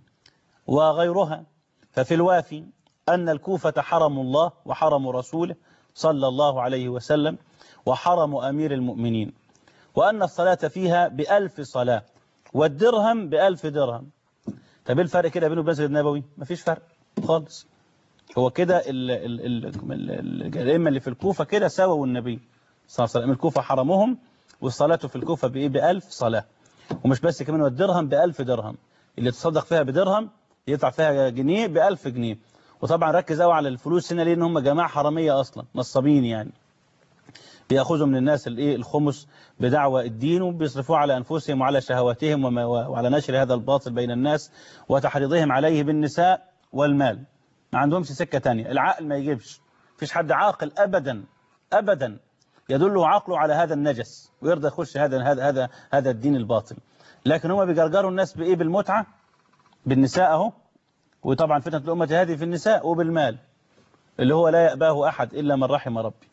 وغيرها ففي الوافي أن الكوفة حرم الله وحرم رسوله صلى الله عليه وسلم وحرم أمير المؤمنين وأن الصلاة فيها بألف صلاة والدرهم بألف درهم طب ايه الفرق كده بينه وبين المسجد النبوي مفيش فرق خالص هو كده ال- ال- ال- ال- الأئمة اللي في الكوفة كده سووا النبي صلى الله عليه وسلم الكوفة حرمهم والصلاة في الكوفة بإيه بألف صلاة ومش بس كمان والدرهم بألف درهم اللي تصدق فيها بدرهم يدفع فيها جنيه بألف جنيه وطبعا ركز قوي على الفلوس هنا لأن هم جماعة حرامية أصلا نصابين يعني بيأخذوا من الناس الايه الخمس بدعوى الدين وبيصرفوه على أنفسهم وعلى شهواتهم وما وعلى نشر هذا الباطل بين الناس وتحريضهم عليه بالنساء والمال ما عندهمش سكة تانية العقل ما يجيبش فيش حد عاقل أبدا أبدا يدله عقله على هذا النجس ويرضى يخش هذا هذا هذا هذا الدين الباطل لكن هم بيجرجروا الناس بإيه بالمتعة بالنساء أهو وطبعا فتنة الأمة هذه في النساء وبالمال اللي هو لا يأباه أحد إلا من رحم ربي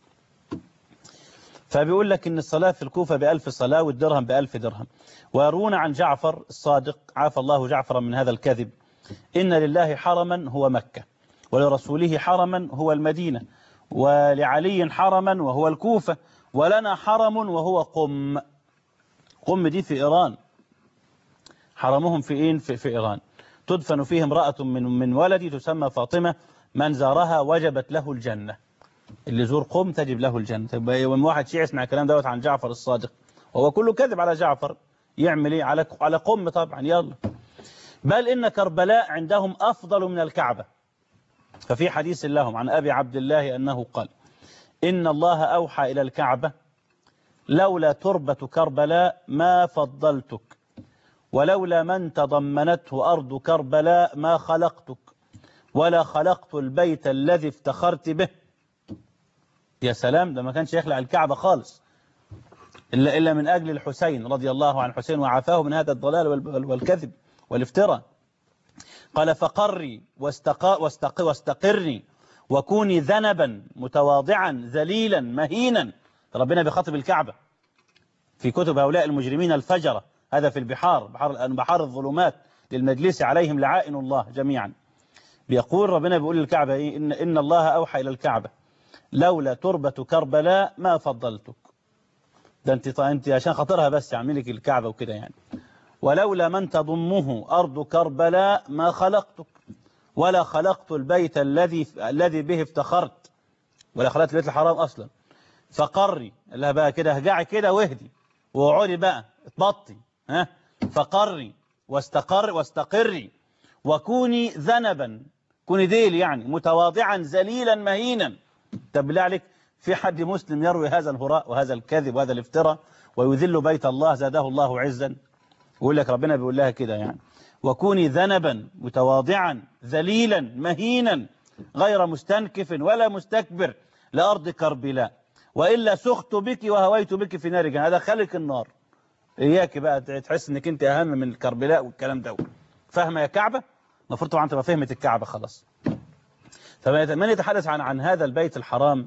فبيقول لك إن الصلاة في الكوفة بألف صلاة والدرهم بألف درهم ويرون عن جعفر الصادق عافى الله جعفرا من هذا الكذب إن لله حرما هو مكة ولرسوله حرما هو المدينة ولعلي حرما وهو الكوفة ولنا حرم وهو قم قم دي في إيران حرمهم في إيه في, في إيران تدفن فيه امرأة من من ولدي تسمى فاطمة من زارها وجبت له الجنة اللي زور قوم تجب له الجنة طيب يوم واحد شيعي يسمع الكلام دوت عن جعفر الصادق وهو كله كذب على جعفر يعمل ايه على على قم طبعا يلا بل إن كربلاء عندهم أفضل من الكعبة ففي حديث لهم عن أبي عبد الله أنه قال إن الله أوحى إلى الكعبة لولا تربة كربلاء ما فضلتك ولولا من تضمنته أرض كربلاء ما خلقتك ولا خلقت البيت الذي افتخرت به يا سلام ده ما كانش يخلع الكعبة خالص إلا, إلا من أجل الحسين رضي الله عن الحسين وعافاه من هذا الضلال وال- والكذب والافتراء قال فقري واستق... واستق... واستقرني وكوني ذنبا متواضعا ذليلا مهينا ربنا بيخاطب الكعبة في كتب هؤلاء المجرمين الفجرة هذا في البحار بحار, بحار الظلمات للمجلس عليهم لعائن الله جميعا بيقول ربنا بيقول للكعبة إيه؟ إن, إن الله أوحى إلى الكعبة لولا تربة كربلاء ما فضلتك ده انت انت عشان خاطرها بس اعملك الكعبة وكده يعني ولولا من تضمه أرض كربلاء ما خلقتك ولا خلقت البيت الذي الذي به افتخرت ولا خلقت البيت الحرام أصلا فقري لها بقى كده هجعي كده واهدي واقعدي بقى اطبطي ها فقري واستقر واستقري وكوني ذنبا كوني ديل يعني متواضعا ذليلا مهينا طب بالله عليك في حد مسلم يروي هذا الهراء وهذا الكذب وهذا الافتراء ويذل بيت الله زاده الله عزا ويقول لك ربنا بيقول لها كده يعني وكوني ذنبا متواضعا ذليلا مهينا غير مستنكف ولا مستكبر لأرض كربلاء وإلا سخت بك وهويت بك في نار جهنم هذا خلق النار إياك بقى تحس إنك أنت أهم من الكربلاء والكلام ده فاهمة يا كعبة المفروض طبعا تبقى فهمت الكعبة خلاص فمن يتحدث عن عن هذا البيت الحرام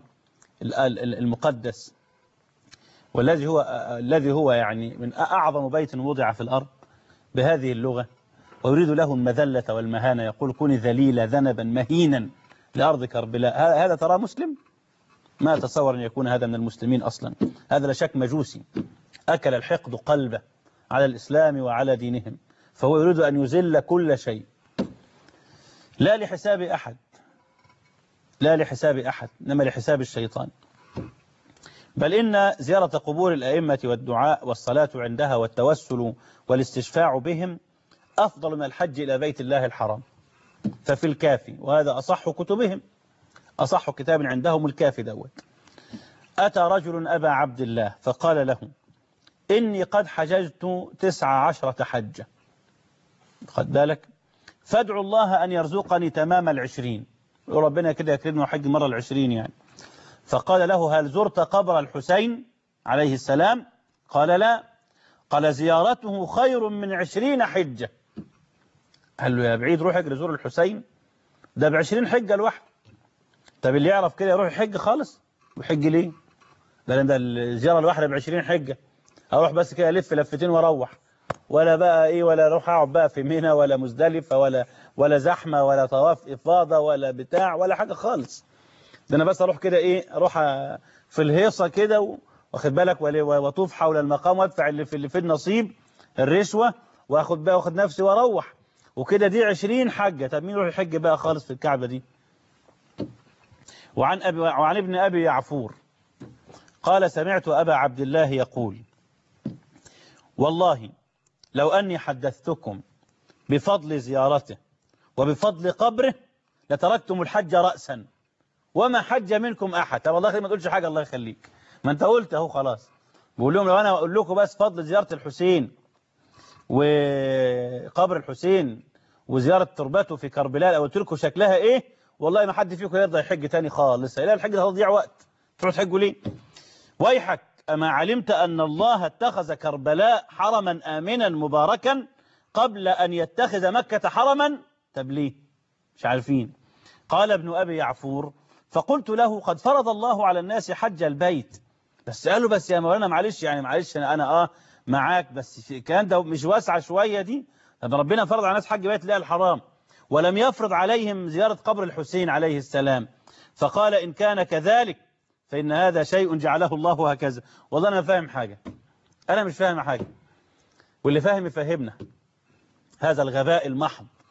المقدس والذي هو الذي هو يعني من أعظم بيت وضع في الأرض بهذه اللغة ويريد له المذلة والمهانة يقول كوني ذليلة ذنبا مهينا لأرض كربلاء هذا ترى مسلم ما أتصور أن يكون هذا من المسلمين أصلا هذا لا شك مجوسي أكل الحقد قلبه على الإسلام وعلى دينهم فهو يريد أن يذل كل شيء لا لحساب أحد لا لحساب أحد إنما لحساب الشيطان بل إن زيارة قبور الأئمة والدعاء والصلاة عندها والتوسل والاستشفاع بهم أفضل من الحج إلى بيت الله الحرام ففي الكافي وهذا أصح كتبهم أصح كتاب عندهم الكافي دوت أتى رجل أبا عبد الله فقال له إني قد حججت تسع عشرة حجة خد بالك فادعوا الله أن يرزقني تمام العشرين وربنا كده يكرمنا وحج مرة العشرين يعني فقال له هل زرت قبر الحسين عليه السلام قال لا قال زيارته خير من عشرين حجة قال له يا بعيد روح اجري زور الحسين ده بعشرين حجة لوحده طب اللي يعرف كده يروح يحج خالص ويحج ليه ده ده الزيارة الواحدة بعشرين حجة اروح بس كده الف لفتين واروح ولا بقى ايه ولا اروح اقعد بقى في منى ولا مزدلفة ولا ولا زحمة ولا طواف افاضة ولا بتاع ولا حاجة خالص ده انا بس اروح كده ايه اروح في الهيصة كده واخد بالك واطوف حول المقام وادفع اللي في اللي في النصيب الرشوة واخد بقى واخد نفسي واروح وكده دي 20 حجة طب مين يروح يحج بقى خالص في الكعبة دي وعن أبي وعن ابن أبي يعفور قال سمعت أبا عبد الله يقول والله لو أني حدثتكم بفضل زيارته وبفضل قبره لتركتم الحج رأسا وما حج منكم أحد طب والله ما تقولش حاجة الله يخليك ما أنت قلت أهو خلاص بقول لهم لو أنا أقول لكم بس فضل زيارة الحسين وقبر الحسين وزيارة تربته في كربلاء لو قلت لكم شكلها إيه والله ما حد فيكم يرضى يحج تاني خالص لا الحج ده هتضيع وقت تروح تحجوا ليه ويحك أما علمت أن الله اتخذ كربلاء حرما آمنا مباركا قبل أن يتخذ مكة حرما طب ليه مش عارفين قال ابن أبي يعفور فقلت له قد فرض الله على الناس حج البيت بس قالوا بس يا مولانا معلش يعني معلش أنا, أنا آه معاك بس كان ده مش واسعة شوية دي طب ربنا فرض على الناس حج بيت الله الحرام ولم يفرض عليهم زيارة قبر الحسين عليه السلام فقال إن كان كذلك فإن هذا شيء جعله الله هكذا والله أنا فاهم حاجة أنا مش فاهم حاجة واللي فاهم يفهمنا هذا الغباء المحض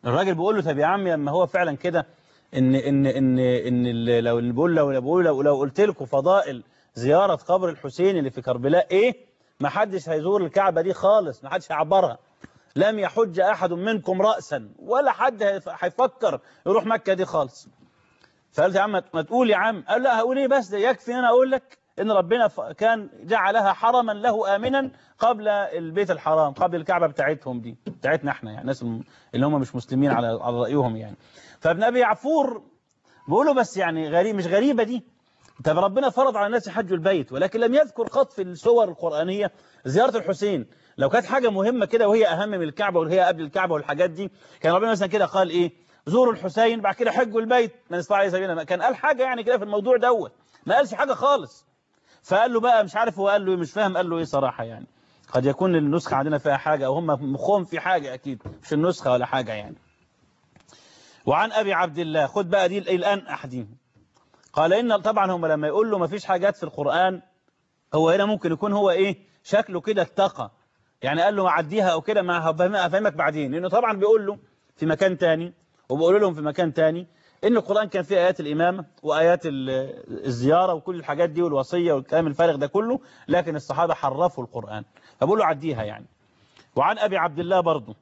الراجل بيقول له طب يا عم لما هو فعلا كده ان ان ان ان ال- لو اللي بيقول لو بيقول لو, لو قلت لكم فضائل زياره قبر الحسين اللي في كربلاء ايه ما حدش هيزور الكعبه دي خالص ما حدش هيعبرها لم يحج احد منكم راسا ولا حد هيف- هيفكر يروح مكه دي خالص فقلت يا عم ما تقول يا عم قال لا هقول ايه بس ده يكفي ان انا اقول لك ان ربنا ف- كان جعلها حرما له امنا قبل البيت الحرام قبل الكعبه بتاعتهم دي بتاعتنا احنا يعني الناس الم- اللي هم مش مسلمين على على رايهم يعني فابن ابي يعفور بيقول له بس يعني غريب مش غريبه دي طب ربنا فرض على الناس حج البيت ولكن لم يذكر قط في السور القرانيه زياره الحسين لو كانت حاجه مهمه كده وهي اهم من الكعبه وهي قبل الكعبه والحاجات دي كان ربنا مثلا كده قال ايه زوروا الحسين بعد كده حجوا البيت من استطاع عليه سبيلا كان قال حاجه يعني كده في الموضوع دوت ما قالش حاجه خالص فقال له بقى مش عارف هو قال له إيه، مش فاهم قال له ايه صراحه يعني قد يكون النسخه عندنا فيها حاجه او هم مخهم في حاجه اكيد مش النسخه ولا حاجه يعني وعن ابي عبد الله خد بقى دي الان احدهم قال ان طبعا هم لما يقول له ما فيش حاجات في القران هو هنا ممكن يكون هو ايه شكله كده اتقى يعني قال له عديها او كده ما هفهم- هفهمك بعدين لانه طبعا بيقول له في مكان تاني وبيقول لهم في مكان تاني ان القران كان فيه ايات الامامه وايات ال- الزياره وكل الحاجات دي والوصيه والكلام الفارغ ده كله لكن الصحابه حرفوا القران فبقول له عديها يعني وعن ابي عبد الله برضه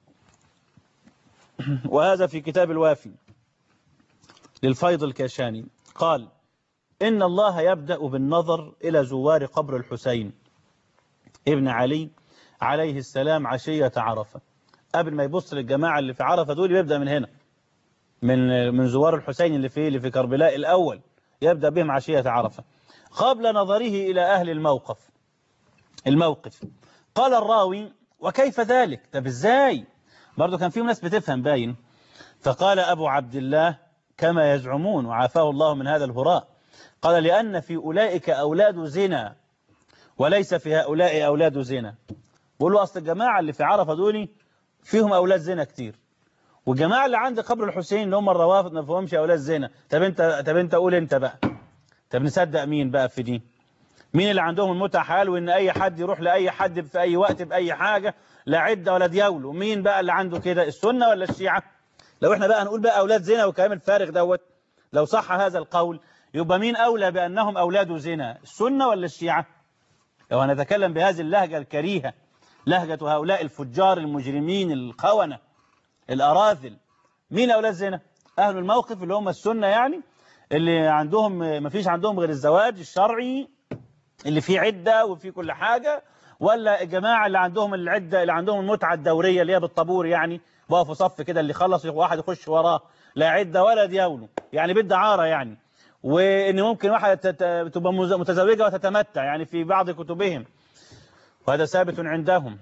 وهذا في كتاب الوافي للفيض الكاشاني قال إن الله يبدأ بالنظر إلى زوار قبر الحسين ابن علي عليه السلام عشية عرفة قبل ما يبص للجماعة اللي في عرفة دول يبدأ من هنا من من زوار الحسين اللي في اللي في كربلاء الأول يبدأ بهم عشية عرفة قبل نظره إلى أهل الموقف الموقف قال الراوي وكيف ذلك طب ازاي برضه كان في ناس بتفهم باين فقال أبو عبد الله كما يزعمون وعافاه الله من هذا الهراء قال لأن في أولئك أولاد زنا وليس في هؤلاء أولاد زنا بقولوا أصل الجماعة اللي في عرفة دول فيهم أولاد زنا كتير والجماعة اللي عند قبر الحسين اللي هم الروافض ما فيهمش أولاد زنا طب أنت طب أنت قول أنت بقى طب نصدق مين بقى في دي مين اللي عندهم المتعة حال وإن أي حد يروح لأي حد في أي وقت بأي حاجة لا عدة ولا ديول ومين بقى اللي عنده كده السنة ولا الشيعة لو احنا بقى نقول بقى أولاد زنا وكلام الفارغ دوت لو صح هذا القول يبقى مين أولى بأنهم أولاد زنا السنة ولا الشيعة لو هنتكلم بهذه اللهجة الكريهة لهجة هؤلاء الفجار المجرمين الخونة الأراذل مين أولاد زنا أهل الموقف اللي هم السنة يعني اللي عندهم ما فيش عندهم غير الزواج الشرعي اللي فيه عدة وفيه كل حاجة ولا الجماعة اللي عندهم العدة اللي عندهم المتعة الدورية اللي هي بالطابور يعني وقفوا صف كده اللي خلص واحد يخش وراه لا عدة ولا دياوله يعني بالدعارة يعني وان ممكن واحد تت- تبقى مز- متزوجة وتتمتع يعني في بعض كتبهم وهذا ثابت عندهم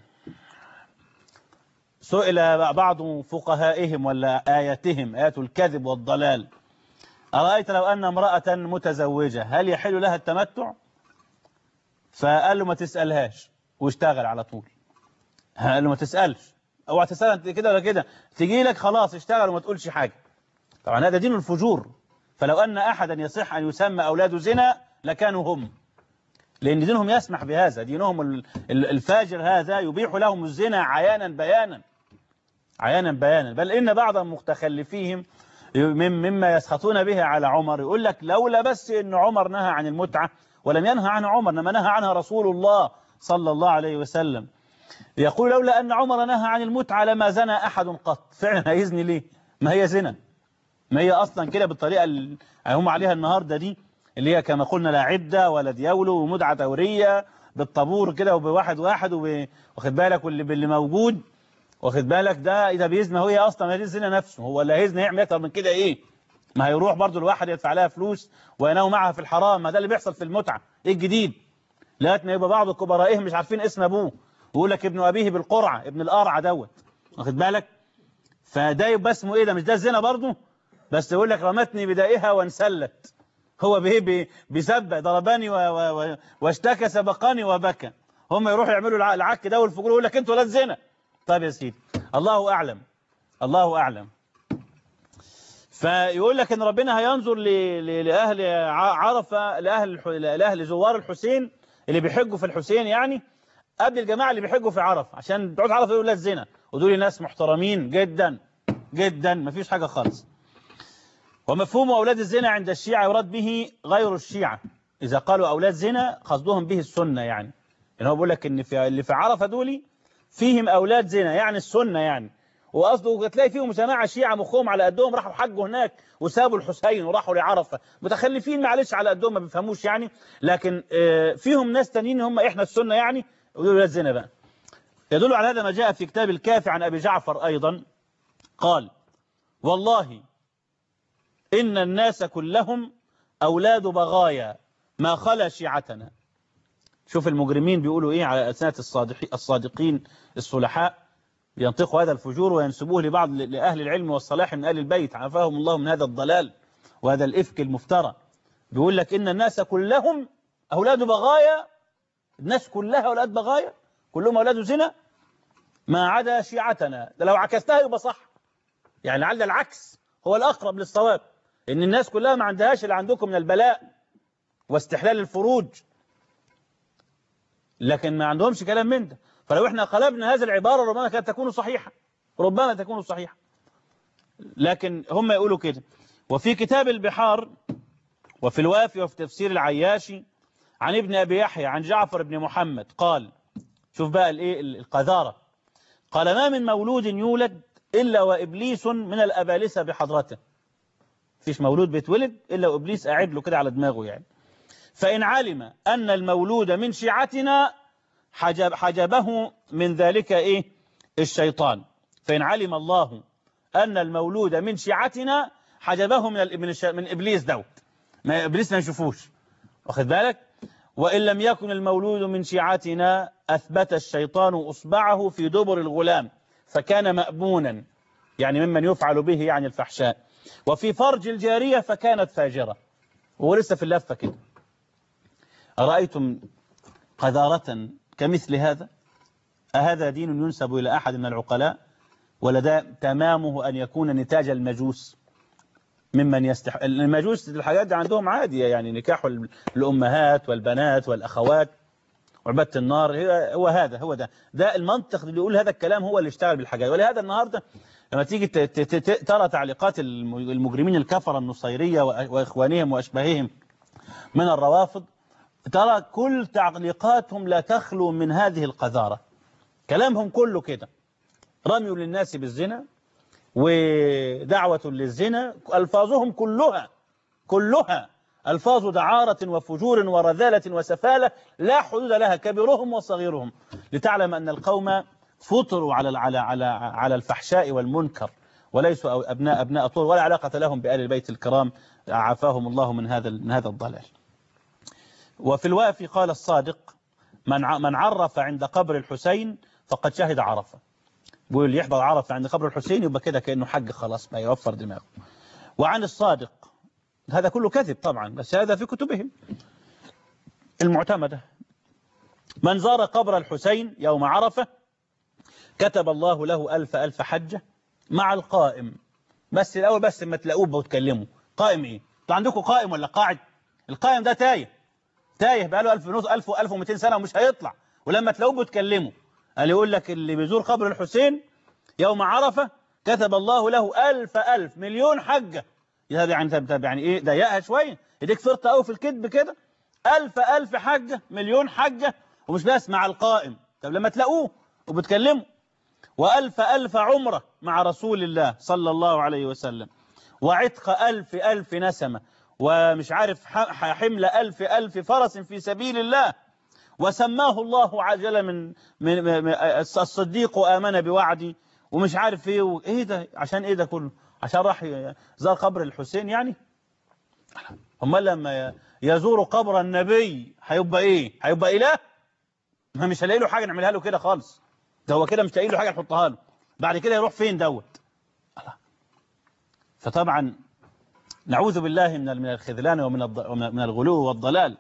سئل بعض فقهائهم ولا آياتهم آيات الكذب والضلال أرأيت لو أن امرأة متزوجة هل يحل لها التمتع فقال له ما تسألهاش واشتغل على طول قال له ما تسألش اوعى تسألها انت كده ولا كده تجي لك خلاص اشتغل وما تقولش حاجة طبعا هذا دين الفجور فلو أن أحدا يصح أن يسمى أولاد زنا لكانوا هم لأن دينهم يسمح بهذا دينهم ال- ال- الفاجر هذا يبيح لهم الزنا عيانا بيانا عيانا بيانا بل إن بعض متخلفيهم مم- مما يسخطون به على عمر يقول لك لولا بس إن عمر نهى عن المتعة ولم ينهى عنها عمر إنما نهى عنها رسول الله صلى الله عليه وسلم يقول لولا أن عمر نهى عن المتعة لما زنى أحد قط فعلا هيزني ليه ما هي زنا ما هي أصلا كده بالطريقة اللي هم عليها النهاردة دي اللي هي كما قلنا لا عدة ولا ديول ومدعة دورية بالطابور كده وبواحد واحد وب- واخد بالك واللي باللي موجود واخد بالك ده إذا بيزن هو هي أصلا هي الزنا نفسه هو اللي هيزن يعمل أكتر من كده إيه ما هيروح برضو الواحد يدفع لها فلوس وينام معها في الحرام ما ده اللي بيحصل في المتعة إيه الجديد لغايه ما يبقى بعض كبرائهم مش عارفين اسم أبوه ويقول لك ابن أبيه بالقرعة ابن القرعة دوت واخد بالك فده يبقى اسمه إيه ده مش ده الزنا برضو بس يقول لك رمتني بدائها وانسلت هو بيه بي بيسبق ضربني و و و واشتكى سبقني وبكى هم يروحوا يعملوا الع- العك ده والفجور يقول لك انتوا ولاد زنا طيب يا سيدي الله اعلم الله اعلم فيقول لك ان ربنا هينظر ل... ل... لاهل ع- عرفه لاهل الح... لاهل زوار الحسين اللي بيحجوا في الحسين يعني قبل الجماعه اللي بيحجوا في عرفه عشان بتوع عرفه يقولوا ولاد زنا ودول ناس محترمين جدا جدا مفيش حاجة خالص ومفهوم أولاد الزنا عند الشيعة يراد به غير الشيعة إذا قالوا أولاد زنا قصدهم به السنة يعني يعني هو بيقول لك إن في اللي في عرفة دول فيهم أولاد زنا يعني السنة يعني وقصده تلاقي فيهم جماعة شيعة مخهم على قدهم راحوا حجوا هناك وسابوا الحسين وراحوا لعرفة متخلفين معلش على قدهم ما بيفهموش يعني لكن آه، فيهم ناس تانيين هم إحنا السنة يعني ودول ولاد زنا بقى يدل على هذا ما جاء في كتاب الكافي عن أبي جعفر أيضا قال والله إن الناس كلهم أولاد بغايا ما خلا شيعتنا شوف المجرمين بيقولوا إيه على ألسنة الصادقين, الصادقين الصلحاء ينطقوا هذا الفجور وينسبوه لبعض لأهل العلم والصلاح من أهل البيت عافاهم الله من هذا الضلال وهذا الإفك المفترى بيقول لك إن الناس كلهم أولاد بغايا الناس كلها أولاد بغايا كلهم أولاد زنا ما عدا شيعتنا ده لو عكستها يبقى صح يعني لعل العكس هو الأقرب للصواب إن الناس كلها ما عندهاش اللي عندكم من البلاء واستحلال الفروج لكن ما عندهمش كلام من ده فلو احنا قلبنا هذه العبارة ربما كانت تكون صحيحة ربما تكون صحيحة لكن هم يقولوا كده وفي كتاب البحار وفي الوافي وفي تفسير العياشي عن ابن أبي يحيى عن جعفر بن محمد قال شوف بقى الايه القذارة قال ما من مولود يولد إلا وإبليس من الأبالسة بحضرته فيش مولود بيتولد إلا وإبليس قاعد له كده على دماغه يعني فإن علم أن المولود من شيعتنا حجب حجبه من ذلك إيه الشيطان فإن علم الله أن المولود من شيعتنا حجبه من ال- من, الش- من إبليس دوت ما إبليس ما يشوفوش واخد بالك وإن لم يكن المولود من شيعتنا أثبت الشيطان أصبعه في دبر الغلام فكان مأبونا يعني ممن يفعل به يعني الفحشاء وفي فرج الجارية فكانت فاجرة وهو لسه في اللفة كده أرأيتم قذارة كمثل هذا أهذا دين ينسب إلى أحد من العقلاء ولا ده تمامه أن يكون نتاج المجوس ممن يستح المجوس الحاجات دي عندهم عادية يعني نكاح ال- الأمهات والبنات والأخوات وعبادة النار هي- هو هذا هو ده ده المنطق اللي يقول هذا الكلام هو اللي اشتغل بالحاجات ولهذا النهاردة لما تيجي ت- ت- ت- ترى تعليقات الم- المجرمين الكفرة النصيرية وأ- وإخوانهم وأشباههم من الروافض ترى كل تعليقاتهم لا تخلو من هذه القذارة كلامهم كله كده رمي للناس بالزنا ودعوة للزنا ألفاظهم كلها كلها ألفاظ دعارة وفجور ورذالة وسفالة لا حدود لها كبيرهم وصغيرهم لتعلم أن القوم فطروا على على على على الفحشاء والمنكر وليسوا أبناء أبناء طول ولا علاقة لهم بآل البيت الكرام عافاهم الله من هذا من هذا الضلال وفي الوافي قال الصادق من ع- من عرف عند قبر الحسين فقد شهد عرفه بيقول اللي يحضر عرفه عند قبر الحسين يبقى كده كأنه حج خلاص ما يوفر دماغه وعن الصادق هذا كله كذب طبعا بس هذا في كتبهم المعتمدة من زار قبر الحسين يوم عرفة كتب الله له ألف ألف حجة مع القائم بس الأول بس ما تلاقوه وتكلموا قائم إيه؟ انتوا عندكم قائم ولا قاعد القائم ده تايه تايه بقاله 1000 ونص 1000 1200 سنة ومش هيطلع ولما تلاقوه بتكلموا قال يقول لك اللي بيزور قبر الحسين يوم عرفة كتب الله له ألف ألف مليون حجة هذا يعني طب يعني ايه ضيقها شوية ايديك فرطة قوي في الكذب كده ألف ألف حجة مليون حجة ومش بس مع القائم طب لما تلاقوه وبتكلموا وألف ألف عمرة مع رسول الله صلى الله عليه وسلم وعتق ألف ألف نسمة ومش عارف ح- حمل ألف ألف فرس في سبيل الله وسماه الله عجل من, من, من من- الصديق آمن بوعدي ومش عارف ايه و- ايه ده عشان ايه ده كله عشان راح ي- زار قبر الحسين يعني هم لما ي- يزور قبر النبي هيبقى ايه هيبقى اله ما مش هلاقي له حاجه نعملها له كده خالص ده هو كده مش لاقي له حاجه نحطها له بعد كده يروح فين دوت الله. فطبعا نعوذ بالله من من الخذلان ومن الض- ومن من الغلو والضلال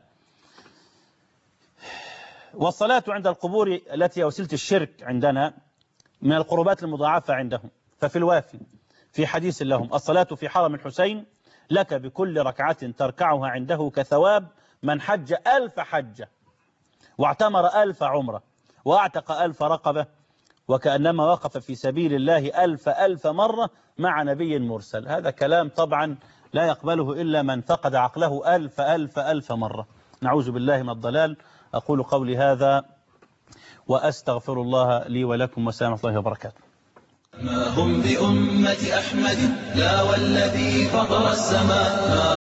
والصلاة عند القبور التي هي وسيلة الشرك عندنا من القربات المضاعفة عندهم ففي الوافي في حديث لهم الصلاة في حرم الحسين لك بكل ركعة تركعها عنده كثواب من حج ألف حجة واعتمر ألف عمرة وأعتق ألف رقبة وكأنما وقف في سبيل الله ألف ألف مرة مع نبي مرسل هذا كلام طبعا لا يقبله إلا من فقد عقله ألف ألف ألف مرة نعوذ بالله من الضلال أقول قولي هذا وأستغفر الله لي ولكم وسلام الله وبركاته ما هم بأمة أحمد لا والذي فطر السماء ما